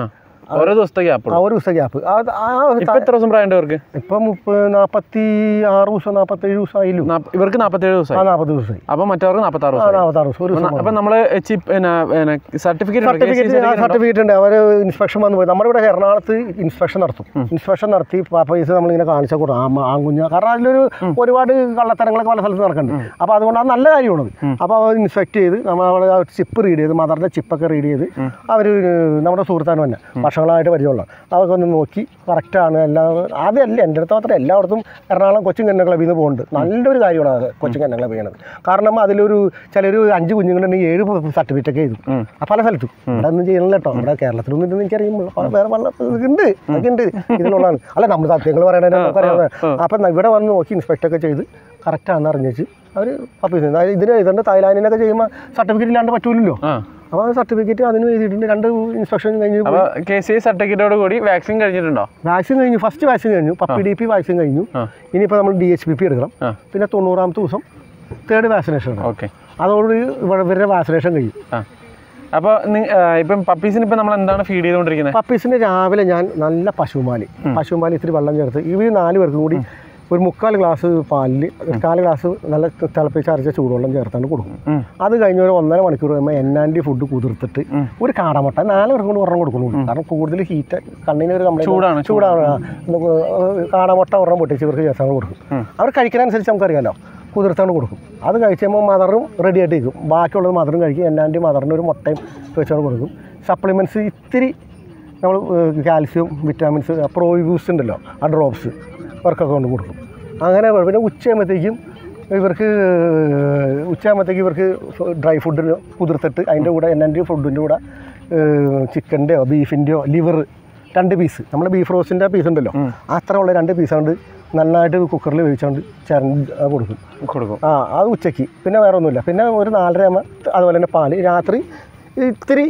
ഓരോ ദിവസത്തെ ഗ്യാപ്പ് ആ ഒരു ദിവസത്തെ ഗ്യാപ്പ് ആ ആ ഇപ്പൊ എത്ര ദിവസം പ്രായം ഇവർക്ക് ഇപ്പം മുപ്പത് നാൽപ്പത്തി ആറ് ദിവസം നാൽപ്പത്തേഴ് ദിവസം ആയില്ലോ നാപ്പ- ഇവർക്ക് നാൽപ്പത്തേഴ് ആ ദിവസമായി നാൽപ്പത് ദിവസമായി അപ്പൊ മറ്റവർക്ക് നാൽപ്പത്താറ് ആ ദിവസം നാൽപ്പത്താറ് ദിവസം ഒരു ദിവസം അപ്പൊ നമ്മള് ചിപ്പ് സർട്ടിഫിക്കറ്റ് സർട്ടിഫിക്കറ്റ് ആ സർട്ടിഫിക്കറ്റ് ഉണ്ട് അവർ ഇൻസ്പെക്ഷൻ വന്ന് പോയി നമ്മുടെ ഇവിടെ എറണാകുളത്ത് ഇൻസ്പെക്ഷൻ നടത്തും ഇൻസ്പെക്ഷൻ നടത്തി പൈസ നമ്മളിങ്ങനെ കാണിച്ചാൽ കൊടുക്കും ആ ആൺകുഞ്ഞ് കാരണം അതിലൊരു ഒരുപാട് കള്ളത്തരങ്ങളൊക്കെ പല സ്ഥലത്ത് നടക്കുന്നുണ്ട് അപ്പോൾ അതുകൊണ്ട് അത് നല്ല കാര്യമാണത് അപ്പോൾ അവർ ഇൻസ്പെക്ട് ചെയ്ത് നമ്മൾ അവിടെ ചിപ്പ് റീഡ് ചെയ്ത് മദറിൻ്റെ ചിപ്പൊക്കെ റീഡ് ചെയ്ത് അവർ നമ്മുടെ സുഹൃത്താണ് തന്നെ വർഷങ്ങളായിട്ട് പരിചയമുള്ള അതൊക്കെ ഒന്ന് നോക്കി കറക്റ്റാണ് എല്ലാം അതല്ല എൻ്റെ അടുത്ത് മാത്രമേ എല്ലായിടത്തും എറണാകുളം കൊച്ചിൻ കന്ന ക്ലബിൽ നിന്ന് പോകുന്നുണ്ട് നല്ലൊരു കാര്യമാണ് അത് കൊച്ചിൻ കന്ന ക്ലബ് ചെയ്യണത് കാരണം അതിലൊരു ചിലർ അഞ്ച് കുഞ്ഞുങ്ങളുണ്ടെങ്കിൽ ഏഴ് സർട്ടിഫിക്കറ്റ് ഒക്കെ ചെയ്തു ആ പല സ്ഥലത്തും ഇവിടെ ഒന്നും ചെയ്യണില്ല കേട്ടോ ഇവിടെ കേരളത്തിലൊന്നും ഇല്ലെന്ന് എനിക്കറിയുമ്പോൾ വേറെ വല്ല ഉണ്ട് അതൊക്കെ ഉണ്ട് ഇതിനുള്ളതാണ് അല്ല നമ്മൾ സത്യങ്ങൾ പറയണത് നമുക്കറിയാം അപ്പം ഇവിടെ വന്ന് നോക്കി ഇൻസ്പെക്ട് ഒക്കെ ചെയ്ത് കറക്റ്റാണെന്ന് അറിഞ്ഞിച്ച് അവർ പപ്പീസ് അതായത് ഇതിന് എഴുതേണ്ട തായ്ലാൻഡിനൊക്കെ ചെയ്യുമ്പോൾ സർട്ടിഫിക്കറ്റ് ഇല്ലാണ്ട് പറ്റൂലല്ലോ ആ അപ്പോൾ സർട്ടിഫിക്കറ്റ് അതിന് എഴുതിയിട്ടുണ്ട് രണ്ട് ഇൻസ്പെക്ഷൻ കഴിഞ്ഞ് അപ്പൊ കെ സി സർട്ടിഫിക്കറ്റോട് കൂടി വാക്സിൻ കഴിഞ്ഞിട്ടുണ്ടോ വാക്സിൻ കഴിഞ്ഞു ഫസ്റ്റ് വാക്സിൻ കഴിഞ്ഞു പപ്പി ഡി പി വാക്സിൻ കഴിഞ്ഞു ആ. ഇനിയിപ്പോൾ നമ്മൾ ഡി എച്ച് പി പി എടുക്കണം ആ. പിന്നെ തൊണ്ണൂറാമത്തെ ദിവസം തേർഡ് വാക്സിനേഷൻ എടുക്കണം ഓക്കെ അതോടുകൂടി ഇവിടെ ഇവരുടെ വാക്സിനേഷൻ കഴിയും ആ അപ്പോൾ ഇപ്പം പപ്പീസിന് ഇപ്പം നമ്മൾ എന്താണ് ഫീഡ് ചെയ്തുകൊണ്ടിരിക്കുന്നത് പപ്പീസിന് രാവിലെ ഞാൻ നല്ല പശുമാലി പശുമാലി ഇത്തിരി വെള്ളം ചേർത്ത് ഇവർ നാല് പേർക്കും കൂടി ഒരു മുക്കാൽ ഗ്ലാസ് പാലിൽ ഒരു കാല് ഗ്ലാസ് നല്ല തിളപ്പിച്ചരച്ച ചൂടുവെള്ളം ചേർത്താണ് കൊടുക്കും ഉം. അത് കഴിഞ്ഞ് ഒരു ഒന്നര മണിക്കൂർ കഴിയുമ്പോൾ എന്നാൻറ്റി ഫുഡ് കുതിർത്തിട്ട് ഒരു കാടമുട്ട നാല് പേർക്കും കൂടി ഒരെണ്ണം കൊടുക്കുന്നുള്ളൂ കാരണം കൂടുതൽ ഹീറ്റ് കണ്ണിന് ഒരു ചൂടാണ്, കംപ്ലൈൻറ്റ് ചൂടാണ് ആ. നമുക്ക് കാടമുട്ട ഒരെണ്ണം പൊട്ടിച്ച് ഇവർക്ക് ചേർത്താണ് കൊടുക്കും അവർ കഴിക്കുന്നതനുസരിച്ച് നമുക്കറിയാലോ കുതിർത്താണ് കൊടുക്കും അത് കഴിച്ച് കഴിയുമ്പോൾ മദറും റെഡി ആയിട്ട് ഇരിക്കും ബാക്കിയുള്ളത് മദറും കഴിക്കും എന്നാൻ്റെ മദറിന് ഒരു മുട്ടയും വെച്ചാണ് കൊടുക്കും സപ്ലിമെൻറ്റ്സ് ഇത്തിരി നമ്മൾ കാൽസ്യം വിറ്റാമിൻസ് പ്രോയൂസ് ഉണ്ടല്ലോ ആ ഡ്രോപ്സ് അവർക്കൊക്കെ കൊണ്ട് കൊടുക്കും അങ്ങനെ പിന്നെ ഉച്ചയാകുമ്പോഴത്തേക്കും ഇവർക്ക് ഉച്ചയാകുമ്പോഴത്തേക്ക് ഇവർക്ക് ഡ്രൈ ഫുഡിന് കുതിർത്തിട്ട് അതിൻ്റെ കൂടെ എൻ്റെ ഫുഡിൻ്റെ കൂടെ ചിക്കൻ്റെയോ ബീഫിൻ്റെയോ ലിവർ രണ്ട് പീസ് നമ്മൾ ബീഫ് റോസ്റ്റിൻ്റെ പീസ് ഉണ്ടല്ലോ അത്ര ഉള്ള രണ്ട് പീസ് കൊണ്ട് നന്നായിട്ട് കുക്കറിൽ വേവിച്ചുകൊണ്ട് ചിരണ്ട് കൊടുക്കും കൊടുക്കും ആ അത് ഉച്ചയ്ക്ക് പിന്നെ വേറെ ഒന്നുമില്ല പിന്നെ ഒരു നാലര ആകുമ്പോൾ അതുപോലെ തന്നെ പാല് രാത്രി ഇത്തിരി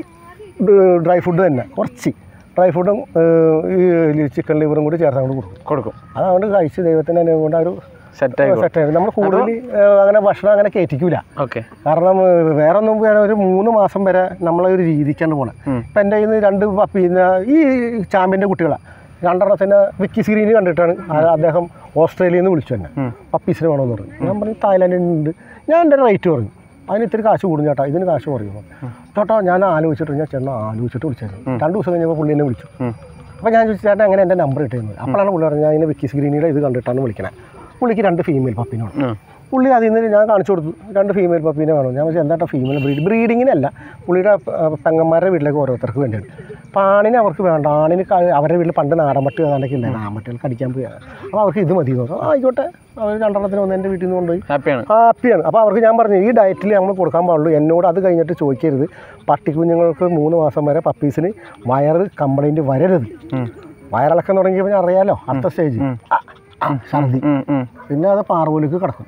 ഡ്രൈ ഫുഡ് തന്നെ കുറച്ച് ഡ്രൈ ഫുഡും ഈ ചിക്കൻ ലിവറും കൂടി ചേർത്ത് അങ്ങോട്ട് കൊടുക്കും കൊടുക്കും അതുകൊണ്ട് കഴിച്ച് ദൈവത്തിൻ്റെ അനുഭവം കൊണ്ട് ആ ഒരു സെറ്റായി സെറ്റായിരുന്നു നമ്മൾ കൂടുതൽ അങ്ങനെ ഭക്ഷണം അങ്ങനെ കയറ്റിക്കൂല ഓക്കെ കാരണം ഏഹ്, വേറെ ഒന്നും വേറെ ഒരു മൂന്ന് മാസം വരെ നമ്മളെ ഒരു രീതിക്കാണ് പോണത് ഇപ്പം എൻ്റെ കയ്യിൽ നിന്ന് രണ്ട് പപ്പീന്ന് ഈ ചാമ്പ്യൻ്റെ കുട്ടികളാണ് രണ്ടെണ്ണത്തിന് വിക്കി സ്ക്രീന് കണ്ടിട്ടാണ് ആ- അദ്ദേഹം ഓസ്ട്രേലിയയിൽ നിന്ന് വിളിച്ചു തന്നെ പപ്പീസിന് വേണമെന്ന് പറഞ്ഞു ഞാൻ പറഞ്ഞു തായ്ലാൻഡിൽ ഉണ്ട് ഞാൻ എൻ്റെ റേറ്റ് പറഞ്ഞു അതിന് ഇത്തിരി കാശ് കൂടും ചേട്ടാ ഇതിന് കാശ് കുറയുമോ ചേട്ടാ ഞാൻ ആലോചിച്ചിട്ട് ഞാൻ ചെന്ന് ആലോചിച്ചിട്ട് വിളിച്ചായിരുന്നു രണ്ട് ദിവസം കഴിഞ്ഞപ്പോൾ പുള്ളി എന്നെ വിളിച്ചു അപ്പോൾ ഞാൻ ചോദിച്ചു ചേട്ടാ എങ്ങനെ എൻ്റെ നമ്പർ കിട്ടിയെന്ന് അപ്പോഴാണ് പുള്ളി പറഞ്ഞത് ഞാൻ ഇങ്ങനെ വിക്കി സ്ക്രീനിയുടെ ഇത് കണ്ടിട്ടാണ് വിളിക്കണേ പുള്ളിക്ക് രണ്ട് ഫീമെയിൽ പപ്പീനോട് പുള്ളി അതിൽ നിന്ന് ഞാൻ കാണിച്ചു കൊടുത്തു രണ്ട് ഫീമെയിൽ പപ്പീനെ വേണം ഞാൻ വെച്ചാൽ എന്താ ഫീമെയിൽ ബ്രീഡ് ബ്രീഡിങ്ങിനല്ല പുള്ളിയുടെ ആ, പെങ്ങന്മാരുടെ വീട്ടിലേക്ക് ഓരോരുത്തർക്ക് വേണ്ടിയാണ് അപ്പോൾ ആണിന് അവർക്ക് വേണ്ട ആണിന് ക- അവരുടെ വീട്ടിൽ പണ്ട് നാടൻ പട്ടി ഏതാണ്ടൊക്കെ ഇല്ലേ നാടൻ പട്ടികൾ കടിക്കാൻ പോയി അപ്പോൾ അവർക്ക് ഇത് മതി എന്ന് പറഞ്ഞു ആ, ആയിക്കോട്ടെ അവർ രണ്ടെണ്ണത്തിന് വന്ന് എൻ്റെ വീട്ടിൽ നിന്ന് കൊണ്ടുപോയി ഹാപ്പിയാണ് ഹാപ്പിയാണ് അപ്പോൾ അവർക്ക് ഞാൻ പറഞ്ഞു ഈ ഡയറ്റിൽ നമ്മൾ കൊടുക്കാൻ പാടുള്ളൂ എന്നോട് അത് കഴിഞ്ഞിട്ട് ചോദിക്കരുത് പട്ടിക്കുഞ്ഞുങ്ങൾക്ക് മൂന്ന് മാസം വരെ പപ്പീസിന് വയറ് കംപ്ലൈൻറ്റ് വരരുത് വയറിളക്കം തുടങ്ങിയപ്പോൾ ഞാൻ അറിയാലോ അടുത്ത സ്റ്റേജ് ആ, ആ, ഛർദി പിന്നെ അത് പാർവോലിക്ക് കിടക്കും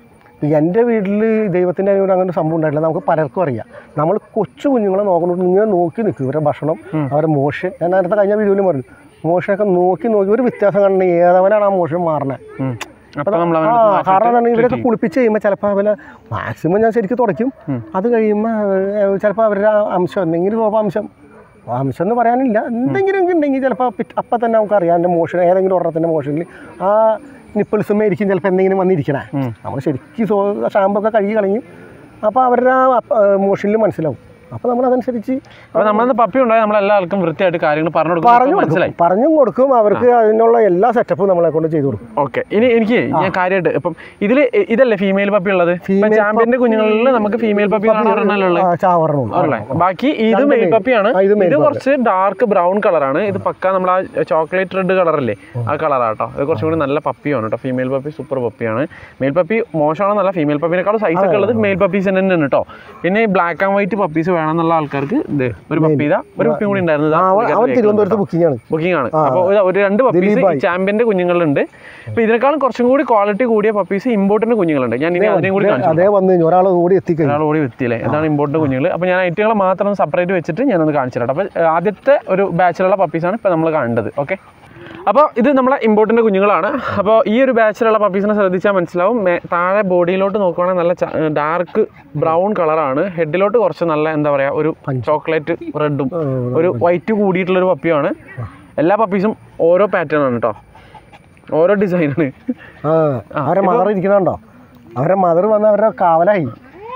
ഈ എൻ്റെ വീട്ടിൽ ദൈവത്തിൻ്റെ അനുകൂലം അങ്ങനെ ഒരു സംഭവം ഉണ്ടായിട്ടില്ല നമുക്ക് പലർക്കും അറിയാം നമ്മൾ കൊച്ചു കുഞ്ഞുങ്ങളെ നോക്കണോട്ട് ഇങ്ങനെ നോക്കി നിൽക്കും ഇവരുടെ ഭക്ഷണം അവരുടെ മോഷൻ ഞാൻ നേരത്തെ കഴിഞ്ഞ വീഡിയോയിലും പറഞ്ഞു മോഷനൊക്കെ നോക്കി നോക്കി ഒരു വ്യത്യാസം കണ്ടെങ്കിൽ ഏതവനാണ് ആ മോഷൻ മാറണേ അപ്പൊ നമ്മൾ ആ കാരണം എന്താണ് ഇവരൊക്കെ കുളിപ്പിച്ച് കഴിയുമ്പോൾ ചിലപ്പോൾ അവരെ മാക്സിമം ഞാൻ ശരിക്കും തുടയ്ക്കും അത് കഴിയുമ്പോൾ ചിലപ്പോൾ അവരുടെ ആ അംശം എന്തെങ്കിലും ചിലപ്പോൾ അംശം അംശം എന്ന് പറയാനില്ല എന്തെങ്കിലും ഒക്കെ ഉണ്ടെങ്കിൽ ചിലപ്പോൾ അപ്പം തന്നെ നമുക്ക് അറിയാം എൻ്റെ മോഷൻ ഏതെങ്കിലും ഒരെണ്ണത്തിൻ്റെ മോഷനിൽ ആ നിപ്പിൾസുമേ ഇരിക്കും ചിലപ്പോൾ എന്തെങ്കിലും വന്നിരിക്കണേ നമ്മൾ ശരിക്കും സോ ഷാമ്പൊക്കെ ഒക്കെ കഴുകി കളഞ്ഞു അപ്പോൾ അവരുടെ ആ മോഷനിൽ മനസ്സിലാവും അപ്പോൾ നമ്മൾ അതനുസരിച്ച് അപ്പൊ നമ്മളന്ന് പപ്പി ഉണ്ടായി നമ്മളെല്ലാ ആൾക്കും വൃത്തിയായിട്ട് കാര്യങ്ങൾ പറഞ്ഞു പറഞ്ഞു കൊടുക്കും കൊടുക്കും മനസ്സിലായി പറഞ്ഞും കൊടുക്കും അവർക്ക് അതിനുള്ള എല്ലാ സെറ്റപ്പും നമ്മളെ കൊണ്ട് ചെയ്തു കൊടുക്കും ഓക്കെ ഇനി എനിക്ക് ഞാൻ കാര്യമായിട്ട് ഇപ്പം ഇതില് ഇതല്ലേ ഫീമെയിൽ പപ്പി ഉള്ളത് ഇപ്പൊ Female ചാമ്പ്യന്റെ കുഞ്ഞുങ്ങളിൽ നമുക്ക് ഫീമെയിൽ പപ്പി ഒരെണ്ണല്ലേ ഉള്ളത് ആ, ചാവറണുള്ളൂ ഉള്ളേ ബാക്കി ഇത് രണ്ട് മെയിൽ male. പപ്പിയാണ് ആ, ഇത് male ഇത് puppy. കുറച്ച് ഡാർക്ക് ബ്രൗൺ കളറാണ് ഇത് പക്ക നമ്മൾ ആ ചോക്ലേറ്റ് റെഡ് കളറല്ലേ ആ കളറാട്ടോ ഇത് കുറച്ചും കൂടി നല്ല പപ്പിയാണ് കേട്ടോ ഫീമെയിൽ പപ്പി സൂപ്പർ പപ്പിയാണ് മെയിൽ പപ്പി മോശമാണെന്നല്ല ഫീമെയിൽ പപ്പിനേക്കാളും സൈസ് ഒക്കെ ഉള്ളത് മെയിൽ പപ്പീസ് തന്നെയാണ് കേട്ടോ പിന്നെ ഈ ബ്ലാക്ക് ആൻഡ് വൈറ്റ് പപ്പീസ് വേണമെന്നുള്ള ആൾക്കാർക്ക് ഇത് ഒരു പപ്പി ഇതാ ഒരു പപ്പി കൂടി ഉണ്ടായിരുന്നു ആ, അവൻ- അവൻ തിരുവനന്തപുരത്ത് ബുക്കിംഗ് ആണ് ബുക്കിംഗ് ആണ് അപ്പോൾ ഒരു രണ്ട് പപ്പീസ് ദിലീപായി. ചാമ്പ്യന്റെ കുഞ്ഞുങ്ങളുണ്ട് ഇപ്പൊ ഇതിനേക്കാളും കുറച്ചും കൂടി ക്വാളിറ്റി കൂടിയ പപ്പീസ് ഇമ്പോർട്ടന്റ് കുഞ്ഞുങ്ങളുണ്ട് ഞാൻ ഇനി അതിനെയും കൂടി കാണിച്ചു അതേ വന്നു കഴിഞ്ഞു ഒരാൾ ഓടി എത്തിക്കഴിഞ്ഞു ഒരാൾ ഓടി എത്തിയില്ലേ അതാണ് ഇമ്പോർട്ടന്റ് കുഞ്ഞുങ്ങൾ അപ്പോൾ ഞാൻ ഐറ്റങ്ങളെ മാത്രം സെപ്പറേറ്റ് വെച്ചിട്ട് ഞാനൊന്ന് കാണിച്ചു തരാം അപ്പോൾ ആദ്യത്തെ ഒരു ബാച്ചിലുള്ള പപ്പീസാണ് ഇപ്പോൾ നമ്മൾ കണ്ടത് ഓക്കെ അപ്പോൾ ഇത് നമ്മളെ ഇമ്പോർട്ടിൻ്റെ കുഞ്ഞുങ്ങളാണ് അപ്പോൾ ഈ ഒരു ബാച്ചിലുള്ള പപ്പീസിനെ ശ്രദ്ധിച്ചാൽ മനസ്സിലാവും മേ- താഴെ ബോഡിയിലോട്ട് നോക്കുവാണെങ്കിൽ നല്ല ഡാർക്ക് ബ്രൗൺ കളറാണ് ഹെഡിലോട്ട് കുറച്ച് നല്ല എന്താ പറയുക ഒരു ചോക്ലേറ്റ് റെഡും ഒരു വൈറ്റ് കൂടിയിട്ടുള്ളൊരു പപ്പിയാണ് എല്ലാ പപ്പീസും ഓരോ പാറ്റേൺ ആണ് കേട്ടോ ഓരോ ഡിസൈനാണ് ആ അവരെ മദർ ഇരിക്കുന്നുണ്ടോ അവരെ മദർ വന്ന് അവരുടെ കാവലായി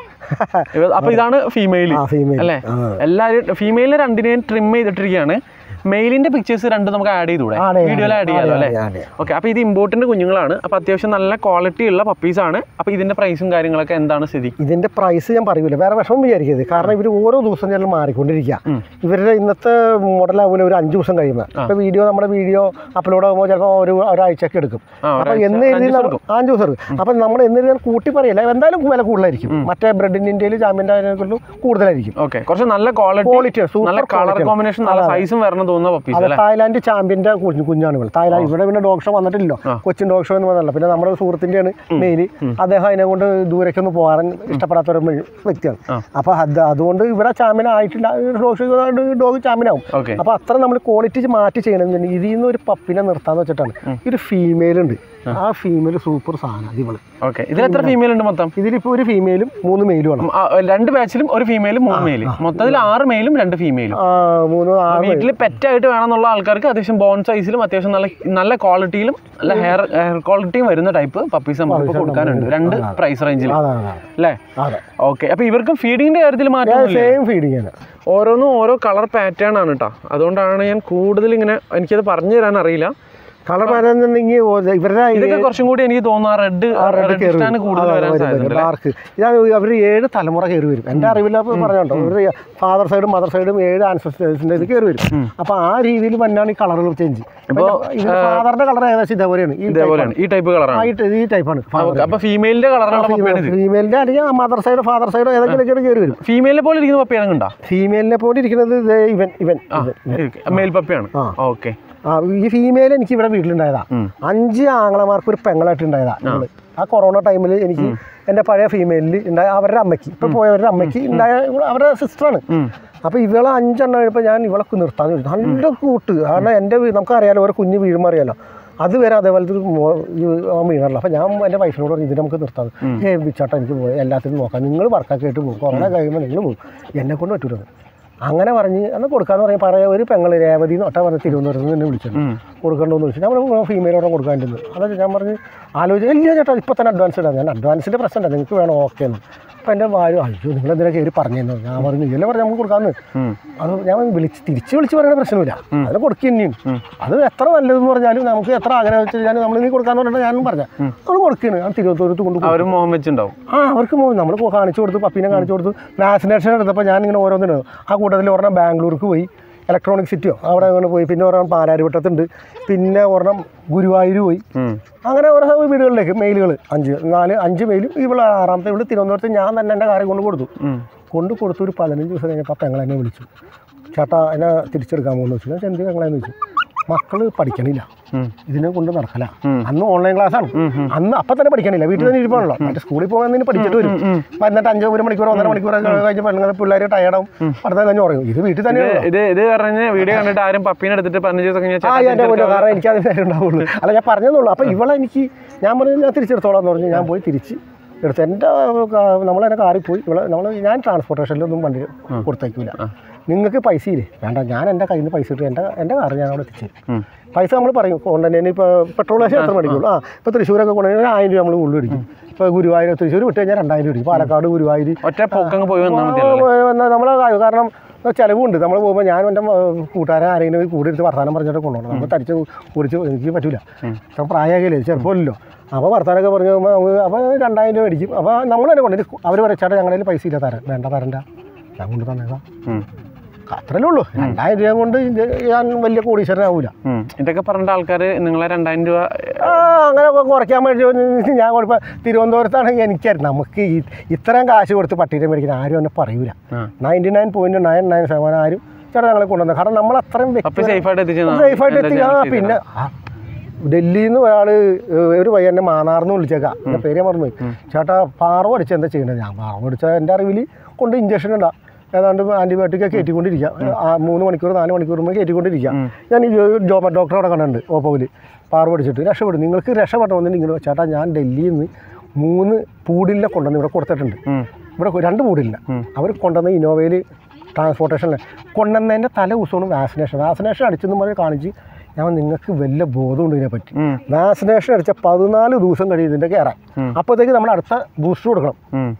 അപ്പോൾ ഇതാണ് ഫീമെയിൽ ആ ഫീമെയിൽ അല്ലേ എല്ലാവരും ഫീമെയിലിനെ രണ്ടിനെയും ട്രിം ചെയ്തിട്ടിരിക്കുകയാണ് മെയിലിന്റെ പിക്ചേഴ്സ് രണ്ടും നമുക്ക് ആഡ് ചെയ്തൂടെ Add ചെയ്യാം, വീഡിയോയിൽ ആഡ് ചെയ്യാലോ അല്ലേ add ചെയ്യാം. ഓക്കെ അപ്പോൾ ഇത് ഇമ്പോർട്ടൻ്റ് കുഞ്ഞുങ്ങളാണ് അപ്പോൾ അത്യാവശ്യം നല്ല ക്വാളിറ്റി ഉള്ള പപ്പീസ് ആണ് അപ്പോൾ ഇതിന്റെ പ്രൈസും കാര്യങ്ങളൊക്കെ എന്താണ് സ്ഥിതി ഇതിന്റെ പ്രൈസ് ഞാൻ പറയൂല വേറെ വിഷമം വിചാരിക്കരുത് കാരണം ഇവർ ഓരോ ദിവസം ഞാൻ മാറിക്കൊണ്ടിരിക്കുക ഇവരുടെ ഇന്നത്തെ മോഡലാവുന്ന ഒരു അഞ്ച് ദിവസം കഴിയുമ്പോൾ ഇപ്പൊ വീഡിയോ നമ്മുടെ വീഡിയോ അപ്ലോഡ് ആകുമ്പോൾ ചിലപ്പോൾ ഒരു ഒരാഴ്ചയൊക്കെ എടുക്കും ആ, അപ്പൊ ഒരാഴ്ച, എന്ന് അഞ്ച് എഴുതി ദിവസം നമ്മൾ- ആ, അഞ്ച് ദിവസം എടുക്കും അപ്പൊ നമ്മൾ എന്ന് എഴുതി കൂട്ടി പറയില്ല എന്തായാലും വില കൂടുതലായിരിക്കും മറ്റേ ബ്രെഡിന്റെ ഇന്ത്യയിൽ ജാമ്യൻ്റെ അതിനെക്കാളും കൂടുതലായിരിക്കും ഓക്കെ കുറച്ച് നല്ല ക്വാളിറ്റി ക്വാളിറ്റി നല്ല കളർ കോമ്പിനേഷൻ നല്ല സൈസും വരണം തോന്നുന്ന പപ്പീസ് അത് അല്ലേ തായ്ലാന്റ് ചാമ്പ്യന്റെ കുഞ്ഞു കുഞ്ഞാണ് ഇവൾ തായ്ലാന്റ് ഇവിടെ പിന്നെ ഡോഗ് ഷോ വന്നിട്ടില്ലല്ലോ കൊച്ചിൻ ഡോഗ് ഷോ എന്ന് പറഞ്ഞല്ലോ പിന്നെ നമ്മുടെ സുഹൃത്തിന്റെയാണ് മെയില് അദ്ദേഹം അതിനെ കൊണ്ട് ദൂരേക്കൊന്നും പോകാൻ ഇഷ്ടപ്പെടാത്ത ഒരു വ്യക്തിയാണ് അപ്പൊ അത് അതുകൊണ്ട് ഇവിടെ ചാമ്പ്യൻ ആയിട്ടില്ല ഡോഗ് ഷോ ഡോഗ് ചാമ്പ്യൻ ആവും ഓക്കെ അപ്പൊ അത്ര നമ്മൾ ക്വാളിറ്റി മാറ്റി ചെയ്യണമെന്നുണ്ടെങ്കിൽ ഇതിൽ നിന്ന് ഒരു പപ്പിനെ നിർത്താന്ന് വെച്ചിട്ടാണ് ഈ ഒരു ഫീമെയിൽ ഉണ്ട് ആ ഫീമെയിൽ സൂപ്പർ സാധനം ഇവള് ഓക്കെ ഇതിൽ എത്ര ഫീമെയിൽ ഉണ്ട് മൊത്തം ഇതിലിപ്പോ ഒരു ഫീമെയിലും മൂന്ന് മെയിലും ആണ് ഉം, ആ, രണ്ട് ബാച്ചിലും ഒരു ഫീമെയിലും മൂന്ന് മെയിലും മൊത്തത്തിൽ ആറ് മെയിലും രണ്ട് ഫീമെയിലും ആ, മൂന്ന് ആറ് വീട്ടിൽ പെറ്റായിട്ട് വേണമെന്നുള്ള ആൾക്കാർക്ക് അത്യാവശ്യം ബോൺ സൈസിലും അത്യാവശ്യം നല്ല നല്ല ക്വാളിറ്റിയിലും നല്ല ഹെയർ ഹെയർ ക്വാളിറ്റിയും വരുന്ന ടൈപ്പ് പപ്പീസ് നമുക്ക് ഇപ്പോൾ കൊടുക്കാനുണ്ട് രണ്ട് പ്രൈസ് റേഞ്ചിൽ അതാണ് അതാണ് അല്ലേ അതെ ഓക്കെ അപ്പോൾ ഇവർക്കും ഫീഡിങ്ങിന്റെ കാര്യത്തിൽ മാറ്റമൊന്നുമില്ല സെയിം ഫീഡിങ് ആണ് ഓരോന്നും ഓരോ കളർ പാറ്റേൺ ആണ് കേട്ടോ അതുകൊണ്ടാണ് ഞാൻ കൂടുതൽ ഇങ്ങനെ എനിക്കത് പറഞ്ഞു തരാൻ അറിയില്ല കളർ പറയുന്നുണ്ടെങ്കിൽ ഇവരുടെ ഇതൊക്കെ കുറച്ചും കൂടി എനിക്ക് തോന്നുന്നു ആ റെഡ് റെഡ് ആണ് കൂടുതൽ വരാൻ സാധ്യത ഡാർക്ക് ഇതാണ് അവർ ഏഴ് തലമുറ കയറി വരും എൻ്റെ അറിവില്ല പറഞ്ഞോട്ടോ ഒരു ഫാദർ സൈഡും മദർ സൈഡും ഏഴ് ആൻസസ്റ്റേഴ്സിൻ്റെ ഇത് കയറി വരും അപ്പോൾ ആ രീതിയിൽ തന്നെയാണ് ഈ കളറുകൾ ചേഞ്ച് ഇപ്പോൾ ഫാദറിന്റെ കളർ ഏകദേശം ഇതേപോലെയാണ് ഈ ഇതേപോലെയാണ് ഈ ടൈപ്പ് കളറാണ് ആയിട്ട് ഈ ടൈപ്പാണ് അപ്പൊ ഫീമെയിലിന്റെ കളറാണ് പപ്പിയാണ് ഇത് ഫീമെയിലിൻ്റെ അല്ലെങ്കിൽ മദർ സൈഡ് ഫാദർ സൈഡ് ഏതൊക്കെയൊക്കെ കയറി വരും ഫീമെയിലിനെ പോലെ ഇരിക്കുന്ന പപ്പി ഏതെങ്കിലും ഫീമെയിലിനെ പോലെ ഇരിക്കുന്നത് ദേ ഇവൻ ഇവൻ ഇവൻ. മെയിൽ പപ്പിയാണ് ആ. ഓക്കെ ആ ഈ ഫീമെയിൽ എനിക്ക് ഇവിടെ വീട്ടിലുണ്ടായതാ അഞ്ച് ആങ്ങളമാർക്ക് ഒരു പെങ്ങളായിട്ട് ഉണ്ടായതാ ഇവള്. ആ കൊറോണ ടൈമിൽ എനിക്ക് എൻ്റെ പഴയ ഫീമെയിലിൽ ഉണ്ടായ അവരുടെ അമ്മയ്ക്ക് ഇപ്പൊ പോയവരുടെ അമ്മയ്ക്ക് ഉണ്ടായ ഇവള് അവരുടെ സിസ്റ്ററാണ് അപ്പൊ ഇവളെ അഞ്ചെണ്ണം കഴിഞ്ഞപ്പോൾ ഞാൻ ഇവളെ നിർത്താൻ ചോദിച്ചു നല്ല കൂട്ട് കാരണം എൻ്റെ വീ- നമുക്കറിയാലോ ഒരു കുഞ്ഞ് വീഴുമ്പോൾ അറിയാലോ അതുവരെ അതേപോലത്തെ ഒരു മോ- ഈ അവൻ വീണല്ലോ അപ്പം ഞാൻ എൻ്റെ വൈഫിനോട് പറഞ്ഞു ഇതിന് നമുക്ക് നിർത്താം ഏ ബിച്ചാട്ട എനിക്ക് പോയി എല്ലാത്തിനും നോക്കാം നിങ്ങൾ വർക്കൊക്കെ ആയിട്ട് പോകും കൊറോണ കഴിയുമ്പോൾ നിങ്ങൾ പോകും എന്നെ കൊണ്ട് പറ്റൂല അങ്ങനെ പറഞ്ഞ് അന്ന് കൊടുക്കാന്ന് പറഞ്ഞാൽ പറയാ ഒരു പെങ്ങൾ രേവതി എന്ന് ഒട്ട പറഞ്ഞ് തിരുവനന്തപുരത്ത് നിന്ന് എന്നെ വിളിച്ചത് കൊടുക്കണ്ടോന്ന് ചോദിച്ചു ഞാൻ പറഞ്ഞു ഫീമെയിലോടെ കൊടുക്കാണ്ടിരുന്നു അതൊക്കെ ഞാൻ പറഞ്ഞ് ആലോചിച്ച് ഇല്ല ചേട്ടാ ഇപ്പോൾ തന്നെ അഡ്വാൻസ് ഇടാം ഞാൻ അഡ്വാൻസിൻ്റെ പ്രശ്നം ഉണ്ട് നിങ്ങൾക്ക് വേണം ഓക്കെ എന്ന് അപ്പോൾ എൻ്റെ ഭാര്യ അയ്യോ നിങ്ങൾ എന്തിനാ കയറി പറഞ്ഞതെന്ന് പറഞ്ഞു. ഞാൻ പറഞ്ഞു ഇല്ല പറഞ്ഞാൽ നമുക്ക് കൊടുക്കാമെന്ന് അത് ഞാൻ വിളിച്ച് തിരിച്ച് വിളിച്ച് പറയുന്ന പ്രശ്നമില്ല അത് കൊടുക്കുക തന്നെയും അത് എത്ര നല്ലതെന്ന് പറഞ്ഞാലും നമുക്ക് എത്ര ആഗ്രഹം വെച്ച് കഴിഞ്ഞാൽ നമ്മൾ നീ കൊടുക്കാന്ന് പറഞ്ഞാൽ ഞാനും പറഞ്ഞ നമ്മൾ കൊടുക്കുകയാണ് ഞാൻ തിരുവനന്തപുരത്ത് കൊണ്ട് കൊടുക്കും. അവര് മോഹം വെച്ചിണ്ടാവും ആ അവർക്ക് നമ്മൾ കാണിച്ചു കൊടുത്തു പപ്പീനെ കാണിച്ചു കൊടുത്തു വാക്സിനേഷൻ എടുത്തപ്പോൾ ഞാൻ ഓരോന്നിനും ആ കൂട്ടത്തിൽ ഒരെണ്ണം ബാംഗ്ലൂർക്ക് പോയി ഇലക്ട്രോണിക് സിറ്റിയോ അവിടെ അങ്ങനെ പോയി പിന്നെ ഒരെണ്ണം പാലാരിവട്ടത്തുണ്ട് പിന്നെ ഒരെണ്ണം ഗുരുവായൂർ പോയി ഉം. അങ്ങനെ ഓരോ വീടുകളിലേക്ക് മെയിലുകൾ അഞ്ച് നാല് അഞ്ച് മെയിലും ഇവിടെ ആറാമത്തെ ഇവിടെ തിരുവനന്തപുരത്ത് ഞാൻ തന്നെ എൻ്റെ കാര്യം കൊണ്ട് കൊടുത്തു കൊണ്ട് കൊടുത്തു ഒരു പതിനഞ്ച് ദിവസം കഴിഞ്ഞപ്പോൾ പെങ്ങൾ എന്നെ വിളിച്ചു ചേട്ടാ എന്നെ തിരിച്ചെടുക്കാൻ പോകുന്നു വെച്ചു ഞാൻ എന്ത് പെങ്ങളെന്ന് വെച്ചു മക്കള് പഠിക്കണില്ല ഉം. ഇതിനെ കൊണ്ട് നടക്കല അന്ന് ഓൺലൈൻ ക്ലാസ് ആണ് അന്ന് അപ്പം തന്നെ പഠിക്കണില്ല വീട്ടിൽ തന്നെ ഇരിപ്പാണല്ലോ മറ്റേ സ്കൂളിൽ പോകാൻ പഠിച്ചിട്ട് വരും എന്നിട്ട് അഞ്ചോ ഒരു മണിക്കൂർ ഒന്നര മണിക്കൂർ കഴിഞ്ഞ് പെണ്ണുങ്ങൾ പിള്ളേർ ടയർഡാവും പഠിത്തം കഴിഞ്ഞ് ഉറങ്ങും ഇത് വീട്ടിൽ തന്നെ ഇത് ഇത് പറഞ്ഞ വീഡിയോ കണ്ടിട്ട് ആരും പപ്പീനെ എടുത്തിട്ട് പതിനഞ്ച് ദിവസം കഴിഞ്ഞാൽ ആ എൻ്റെ പോലെ കാരണം എനിക്ക് അതിന് നേരം ഉണ്ടാവുള്ളൂ അല്ല ഞാൻ പറഞ്ഞതെന്നുള്ളൂ അപ്പോൾ ഇവളെ എനിക്ക് ഞാൻ പറഞ്ഞു ഞാൻ തിരിച്ചെടുത്തോളാം എന്ന് പറഞ്ഞു ഞാൻ പോയി തിരിച്ച് എടുത്തു എൻ്റെ നമ്മളെന്നെ കാറിൽ പോയി ഇവളെ നമ്മൾ ഞാൻ ട്രാൻസ്പോർട്ടേഷനിലൊന്നും വണ്ടി കൊടുത്തേക്കില്ല നിങ്ങൾക്ക് പൈസ ഇല്ലേ വേണ്ട ഞാൻ എൻ്റെ കയ്യിൽ നിന്ന് പൈസ ഇട്ടു എൻ്റെ എൻ്റെ കാർ ഞാൻ അവിടെ എത്തിച്ചു ഉം. പൈസ നമ്മൾ പറയും കൊണ്ടുതന്നെ ഇപ്പോൾ പെട്രോൾ കാശ് എത്ര മേടിക്കുള്ളൂ ആ ഇപ്പോൾ തൃശ്ശൂരൊക്കെ കൊണ്ടുവന്നാൽ ആയിരം രൂപ നമ്മൾ ഉള്ളു അടിക്കും ഇപ്പോൾ ഗുരുവായൂർ തൃശ്ശൂർ വിട്ട് കഴിഞ്ഞാൽ രണ്ടായിരം രൂപ അടിക്കും പാലക്കാട് ഗുരുവായൂർ ഒറ്റ പോക്കങ്ങ് പോയി വന്നാൽ മതിയല്ലോ വന്നാൽ നമ്മളെ കാരണം ചിലവുണ്ട് നമ്മൾ പോകുമ്പോൾ ഞാൻ എൻ്റെ കൂട്ടുകാരെ ആരെങ്കിലും കൂടി എടുത്ത് വർത്താനം പറഞ്ഞിട്ട് കൊണ്ടുപോകണം നമ്മൾ തരിച്ച് കുറിച്ച് എനിക്ക് പറ്റില്ല ഇപ്പം പ്രായമൊക്കെ ചെറുപ്പമില്ലല്ലോ അപ്പോൾ വർത്താനൊക്കെ പറഞ്ഞു പോകുമ്പോൾ നമുക്ക് അപ്പോൾ രണ്ടായിരം രൂപ മേടിക്കും അപ്പോൾ നമ്മൾ തന്നെ കൊണ്ടുവരും അവർ പറയും ചേട്ടാ ഞങ്ങളുടെ കയ്യിൽ പൈസ ഇല്ല തരാൻ വേണ്ട തരണ്ട ഞാൻ കൊണ്ട് തന്നേക്കാം ഉം. അത്രയല്ലേ ഉള്ളൂ രണ്ടായിരം രൂപ കൊണ്ട് ഇത് ഞാൻ വലിയ കോടീശ്വരനാവൂല ഉം. ഇതൊക്കെ പറഞ്ഞിട്ട് ആൾക്കാർ നിങ്ങളെ രണ്ടായിരം രൂപ ആ അങ്ങനെ ഒക്കെ കുറയ്ക്കാൻ വേണ്ടി ഒന്ന് ഞാൻ ഇപ്പോൾ തിരുവനന്തപുരത്താണെങ്കിൽ എനിക്കറിയാം നമുക്ക് ഈ ഇത്രയും കാശ് കൊടുത്ത് പട്ടീനെ മേടിക്കുന്ന ആരും എന്നെ പറയൂല ആ. Ninety nine point nine nine ശതമാനം ആരും ചേട്ടാ ഞങ്ങളെ കൊണ്ടുവന്നത് കാരണം നമ്മൾ അത്രയും പപ്പി സേഫായിട്ട് എത്തിച്ചു സേഫായിട്ട് എത്തി ആ പിന്നെ ആ, ഡൽഹിയിൽ നിന്ന് ഒരാൾ ഒരു പയ്യനെ മാന്നാർന്ന് വിളിച്ചേക്കാം എൻ്റെ പേര് ഞാൻ മറന്നുപോയി ചേട്ടാ പാറ അടിച്ച് എന്താ ചെയ്യണത് ഞാൻ പാറ അടിച്ച എൻ്റെ അറിവിൽ കൊണ്ട് ഇഞ്ചക്ഷൻ ഉണ്ടാ ഏതാണ്ട് ആൻറ്റിബയോട്ടിക് ഒക്കെ കയറ്റിക്കൊണ്ടിരിക്കുക ആ മൂന്ന് മണിക്കൂർ നാല് മണിക്കൂർ മുമ്പ് കയറ്റിക്കൊണ്ടിരിക്കുക ഞാൻ ഈ ജോ- ജോമ ഡോക്ടറെ അവിടെ കണ്ടിട്ടുണ്ട് ഓപ്പോയിൽ പാറ പഠിച്ചിട്ട് രക്ഷപ്പെടും നിങ്ങൾക്ക് രക്ഷപ്പെടണമെന്നുണ്ടെങ്കിൽ ചേട്ടാ ഞാൻ ഡൽഹിയിൽ നിന്ന് മൂന്ന് പൂടിലിനെ കൊണ്ടുവന്ന് ഇവിടെ കൊടുത്തിട്ടുണ്ട് ഉം. ഇവിടെ രണ്ട് പൂടില്ല അവർ കൊണ്ടുവന്ന ഇന്നോവയിൽ ട്രാൻസ്പോർട്ടേഷനിൽ കൊണ്ടുവന്നതിൻ്റെ തല ദിവസമാണ് വാക്സിനേഷൻ വാക്സിനേഷൻ അടിച്ചെന്ന് പറഞ്ഞ് കാണിച്ച് ഞാൻ നിങ്ങൾക്ക് വല്ല ബോധമുണ്ട് ഇതിനെപ്പറ്റി ഉം. വാക്സിനേഷൻ അടിച്ച പതിനാല് ദിവസം കഴിയും ഇതിൻ്റെ കയറാൻ അപ്പോഴത്തേക്ക് നമ്മൾ അടുത്ത ബൂസ്റ്റർ കൊടുക്കണം ഉം.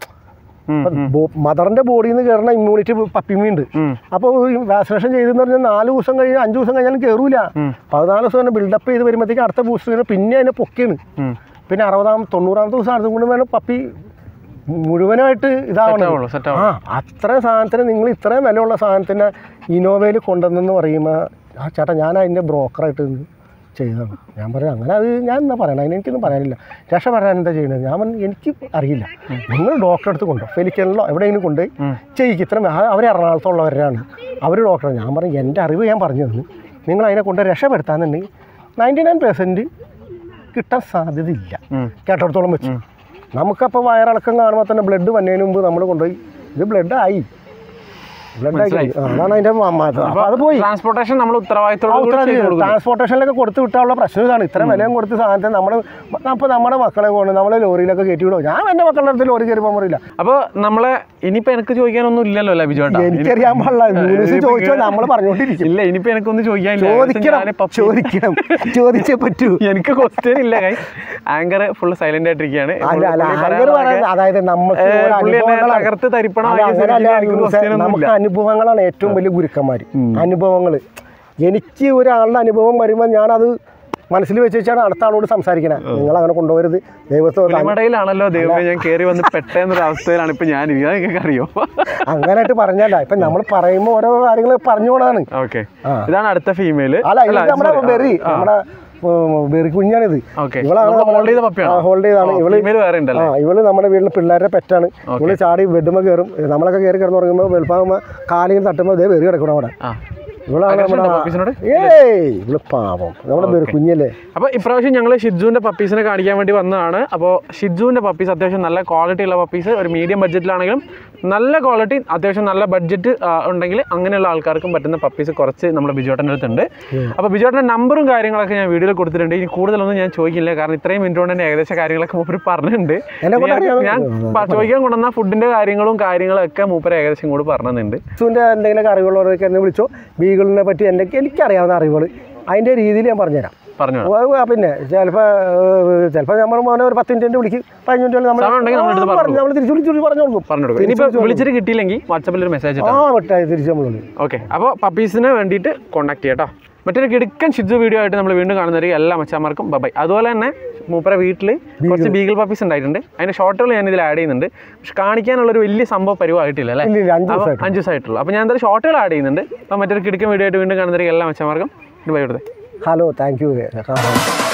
ഉം. മദറിൻ്റെ ബോഡിയിൽ നിന്ന് കയറുന്ന ഇമ്മ്യൂണിറ്റി പപ്പിമീണ്ട് ഉം. അപ്പോൾ ഈ വാക്സിനേഷൻ ചെയ്തെന്ന് പറഞ്ഞാൽ നാല് ദിവസം കഴിഞ്ഞ് അഞ്ച് ദിവസം കഴിഞ്ഞാലും കയറൂല പതിനാല് ദിവസം തന്നെ ബിൽഡപ്പ് ചെയ്ത് വരുമ്പോഴത്തേക്ക് അടുത്ത ബൂസ്റ്റർ പിന്നെ അതിനെ പൊക്കിയാണ് ഉം. പിന്നെ അറുപതാം തൊണ്ണൂറാമത്തെ ദിവസം അടുത്തും കൊണ്ട് വേണം പപ്പി മുഴുവനായിട്ട് ഇതാവണം ആവുള്ളൂ, set ആ അത്രയും സാധനത്തിന് നിങ്ങൾ ഇത്രയും വിലയുള്ള സാധനത്തിന് ഇന്നോവയിൽ കൊണ്ടുവന്നെന്ന് പറയുമ്പോൾ ആ ചേട്ടാ ഞാൻ അതിൻ്റെ ബ്രോക്കറായിട്ട് ഇത് ചെയ്തതാണ് ഞാൻ പറയാം അങ്ങനെ അത് ഞാൻ എന്താ പറയണത് അതിന് എനിക്കൊന്നും പറയാനില്ല രക്ഷപ്പെടാൻ എന്താ ചെയ്യുന്നത് ഞാൻ പറഞ്ഞു എനിക്ക് അറിയില്ല നിങ്ങൾ ഡോക്ടറെ അടുത്ത് കൊണ്ടോ ഫെലിക്കലിലോ എവിടെയെങ്കിലും കൊണ്ടുപോയി ചെയ്യിക്കും ഇത്ര അവർ എറണാകുളത്തുള്ളവരാണ് അവർ ഡോക്ടറെ ഞാൻ പറഞ്ഞു എൻ്റെ അറിവ് ഞാൻ പറഞ്ഞു തന്നു നിങ്ങൾ അതിനെ കൊണ്ട് രക്ഷപ്പെടുത്താന്നുണ്ടെങ്കിൽ നയൻറ്റി നയൻ പെർസെൻറ്റ് കിട്ടാൻ സാധ്യതയില്ല ഉം. കേട്ടിടത്തോളം വെച്ച് നമുക്കപ്പോൾ വയറിളക്കം കാണുമ്പോൾ തന്നെ ബ്ലഡ് വന്നതിന് മുമ്പ് നമ്മൾ കൊണ്ടുപോയി ഇത് ബ്ലഡ് ആയി ബ്ലഡ് ആയി ആ, അതാണ് അതിൻ്റെ അപ്പോൾ അത് പോയി ട്രാൻസ്പോർട്ടേഷൻ നമ്മൾ ഉത്തരവാദിത്തോട് കൂടി ചെയ്ത് കൊടുക്കും ട്രാൻസ്പോർട്ടേഷനിലൊക്കെ കൊടുത്ത് വിട്ടാനുള്ള പ്രശ്നം ഇതാണ് ഇത്ര വിലയും കൊടുത്ത് സാധനത്തിന് നമ്മൾ അപ്പോൾ നമ്മുടെ മക്കളെ കൊണ്ട് നമ്മൾ ലോറിയിലൊക്കെ കയറ്റി വിടും ഞാൻ എൻ്റെ മക്കളുടെ അടുത്ത് ലോറി കയറി പോകാൻ പറയില്ല അപ്പോൾ നമ്മളെ ഇനിയിപ്പോൾ എനിക്ക് ചോദിക്കാനൊന്നും ഇല്ലല്ലോ അല്ലേ ബിജു ചേട്ടാ എനിക്കറിയാൻ പാടില്ല ന്യൂസ് ചോദിച്ചാൽ നമ്മൾ പറഞ്ഞുകൊണ്ടിരിക്കും ഇല്ല ഇനിയിപ്പോൾ എനിക്കൊന്നും ചോദിക്കാനില്ല ചോദിക്കണം ഞാന് പപ്പി- ചോദിക്കണം ചോദിച്ചേ പറ്റൂ എനിക്ക് ക്വസ്റ്റ്യൻ ഇല്ല കൈ ആങ്കർ ഫുള്ള് സൈലന്റ് ആയിട്ടിരിക്കുകയാണ് അല്ല അല്ല പുള്ളി ആങ്കർ പറയാനുള്ളതൊക്കെ, പറയുന്നത് അതായത് നമുക്ക് ഏ, ഓരോ പുള്ളി എന്നെ അനുഭവങ്ങളാണ്. തകർത്ത് തരിപ്പണമാക്കി അല്ല, അങ്ങനെയല്ല ശരിക്കും എനിക്ക് യൂനുസേ, question ഒന്നും നമുക്ക് ഇല്ല. അനുഭവങ്ങളാണ് ഏറ്റവും വലിയ ഗുരുക്കന്മാർ അനുഭവങ്ങൾ എനിക്ക് ഒരാളുടെ അനുഭവം വരുമ്പോൾ ഞാനത് മനസ്സിൽ വെച്ച് വെച്ചാണ് അടുത്ത ആളോട് സംസാരിക്കണേ നിങ്ങൾ അങ്ങനെ കൊണ്ടുപോകരുത് ദൈവത്തോട് പുലിമടയിലാണല്ലോ ദൈവമേ ഞാൻ കയറി വന്ന് പെട്ടെന്നൊരു അവസ്ഥയിലാണ് ഇപ്പൊ ഞാൻ ഇരിക്കുന്നത് നിങ്ങൾക്ക് അറിയോ അങ്ങനെയായിട്ട് പറഞ്ഞല്ല ഇപ്പം നമ്മൾ പറയുമ്പോൾ ഓരോ കാര്യങ്ങൾ പറഞ്ഞു പോണാണ് ഓക്കെ ആ. ഇതാണ് അടുത്ത ഫീമെയിൽ അല്ല ഇത് നമ്മുടെ ബെറി നമ്മുടെ ഉം, ബെറി കുഞ്ഞാണിത് ഓക്കെ ഇവളാണ് ഹോൾഡ് ചെയ്ത പപ്പിയാണ് ഹോൾഡ് ചെയ്താണ് ഇവള് ഫീമെയിൽ വേറെ ഉണ്ടല്ലോ ആ ഇവള് നമ്മുടെ വീട്ടിൽ പിള്ളേരുടെ പെറ്റാണ് ഇവള് ചാടി ബെഡുമ്പോൾ കയറും നമ്മളൊക്കെ കയറി കിടന്ന് തുടങ്ങുമ്പോൾ വെളുപ്പാകുമ്പോൾ കാലിൽ തട്ടുമ്പോൾ അതേ വെറി കിടക്കണം അവിടെ ആ ഇവളാണ് നമ്മുടെ ഉണ്ടോ പപ്പീസിനോട്? ഏയ് ഇവള് പാവം നമ്മുടെ ബെറി കുഞ്ഞല്ലേ അപ്പോൾ ഇപ്രാവശ്യം ഞങ്ങൾ ഷിജുവിൻ്റെ പപ്പീസിനെ കാണിക്കാൻ വേണ്ടി വന്നതാണ് അപ്പോൾ ഷിജുവിൻ്റെ പപ്പീസ് അത്യാവശ്യം നല്ല ക്വാളിറ്റി ഉള്ള പപ്പീസ് ഒരു മീഡിയം ബഡ്ജറ്റിലാണെങ്കിലും നല്ല ക്വാളിറ്റി അത്യാവശ്യം നല്ല ബഡ്ജറ്റ് ഉണ്ടെങ്കിൽ അങ്ങനെയുള്ള ആൾക്കാർക്കും പറ്റുന്ന പപ്പീസ് കുറച്ച് നമ്മുടെ ബിജോട്ടൻ്റെ അടുത്തുണ്ട് അപ്പോൾ ബിജോട്ടൻ്റെ നമ്പറും കാര്യങ്ങളൊക്കെ ഞാൻ വീഡിയോയിൽ കൊടുത്തിട്ടുണ്ട് ഇനി കൂടുതലൊന്നും ഞാൻ ചോദിക്കില്ല കാരണം ഇത്രയും മിനിറ്റ് കൊണ്ട് തന്നെ ഏകദേശം കാര്യങ്ങളൊക്കെ മൂപ്പർ പറഞ്ഞിട്ടുണ്ട് എന്നെ കൊണ്ട് ഞാൻ- അറിയാവുന്ന- ഞാൻ പ- ചോദിക്കാൻ കൊണ്ടുവന്ന ഫുഡിൻ്റെ കാര്യങ്ങളും കാര്യങ്ങളൊക്കെ മൂപ്പർ ഏകദേശം കൂടി പറഞ്ഞിട്ടുണ്ട് സുവിൻ്റെ എന്തെങ്കിലും അറിവുള്ളവരൊക്കെ എന്നെ വിളിച്ചോ ബീഗിളിനെ പറ്റി എൻ്റെ എനിക്കറിയാവുന്ന അറിവുകൾ അതിൻ്റെ രീതിയിൽ ഞാൻ പറഞ്ഞുതരാം പറഞ്ഞു ഓ, ആ, പിന്നെ ചിലപ്പോൾ ചിലപ്പോൾ നമ്മൾ മോനെ ഒരു പത്ത് മിനിറ്റ് വിളിക്കും പതിനഞ്ച് മിനിറ്റ് നമ്മൾ സമയം ഉണ്ടെങ്കിൽ നമ്മുടെ അടുത്ത് പറഞ്ഞു നമ്മൾ തിരിച്ചു വിളിച്ചു പറഞ്ഞു കൊടുക്കും പറഞ്ഞു കൊടുക്കും ഇനിയിപ്പോൾ വിളിച്ചിട്ട് കിട്ടിയില്ലെങ്കിൽ വാട്സപ്പിൽ ഒരു മെസ്സേജ് ആ വിട്ടായി തിരിച്ച് നമ്മൾ വിളിക്കും ഓക്കെ അപ്പോൾ പപ്പീസിന് വേണ്ടിയിട്ട് കോൺടാക്ട് ചെയ്യാം കേട്ടോ മറ്റൊരു കിടുക്കൻ ഷിജു വീഡിയോ ആയിട്ട് നമ്മൾ വീണ്ടും കാണുന്നവർക്ക് എല്ലാ മച്ചാമാർക്കും ബൈ അതുപോലെ തന്നെ മൂപ്പര വീട്ടിൽ കുറച്ച് ബീഗിൾ പപ്പീസ് ഉണ്ടായിട്ടുണ്ട് അതിൻ്റെ ഷോർട്ടുകൾ ഞാൻ ഇതിൽ ആഡ് ചെയ്യുന്നുണ്ട് പക്ഷെ കാണിക്കാനുള്ള ഒരു വലിയ സംഭവം പരിവായിട്ടില്ല അല്ലേ ഇല്ല ഇല്ല അഞ്ച് അപ്പോൾ ദിവസമായിട്ട് അഞ്ച് ദിവസമായിട്ടുള്ളൂ അപ്പോൾ ഞാൻ എന്തായാലും ഷോർട്ടുകൾ ആഡ് ചെയ്യുന്നുണ്ട് അപ്പോൾ മറ്റൊരു കിടുക്കൻ വീഡിയോ ആയിട്ട് വീണ്ടും കാണുന്നവർക്ക് എല്ലാ മച്ചാമാർക്കും ബൈ കൊടുത്തേ ഹലോ താങ്ക് യു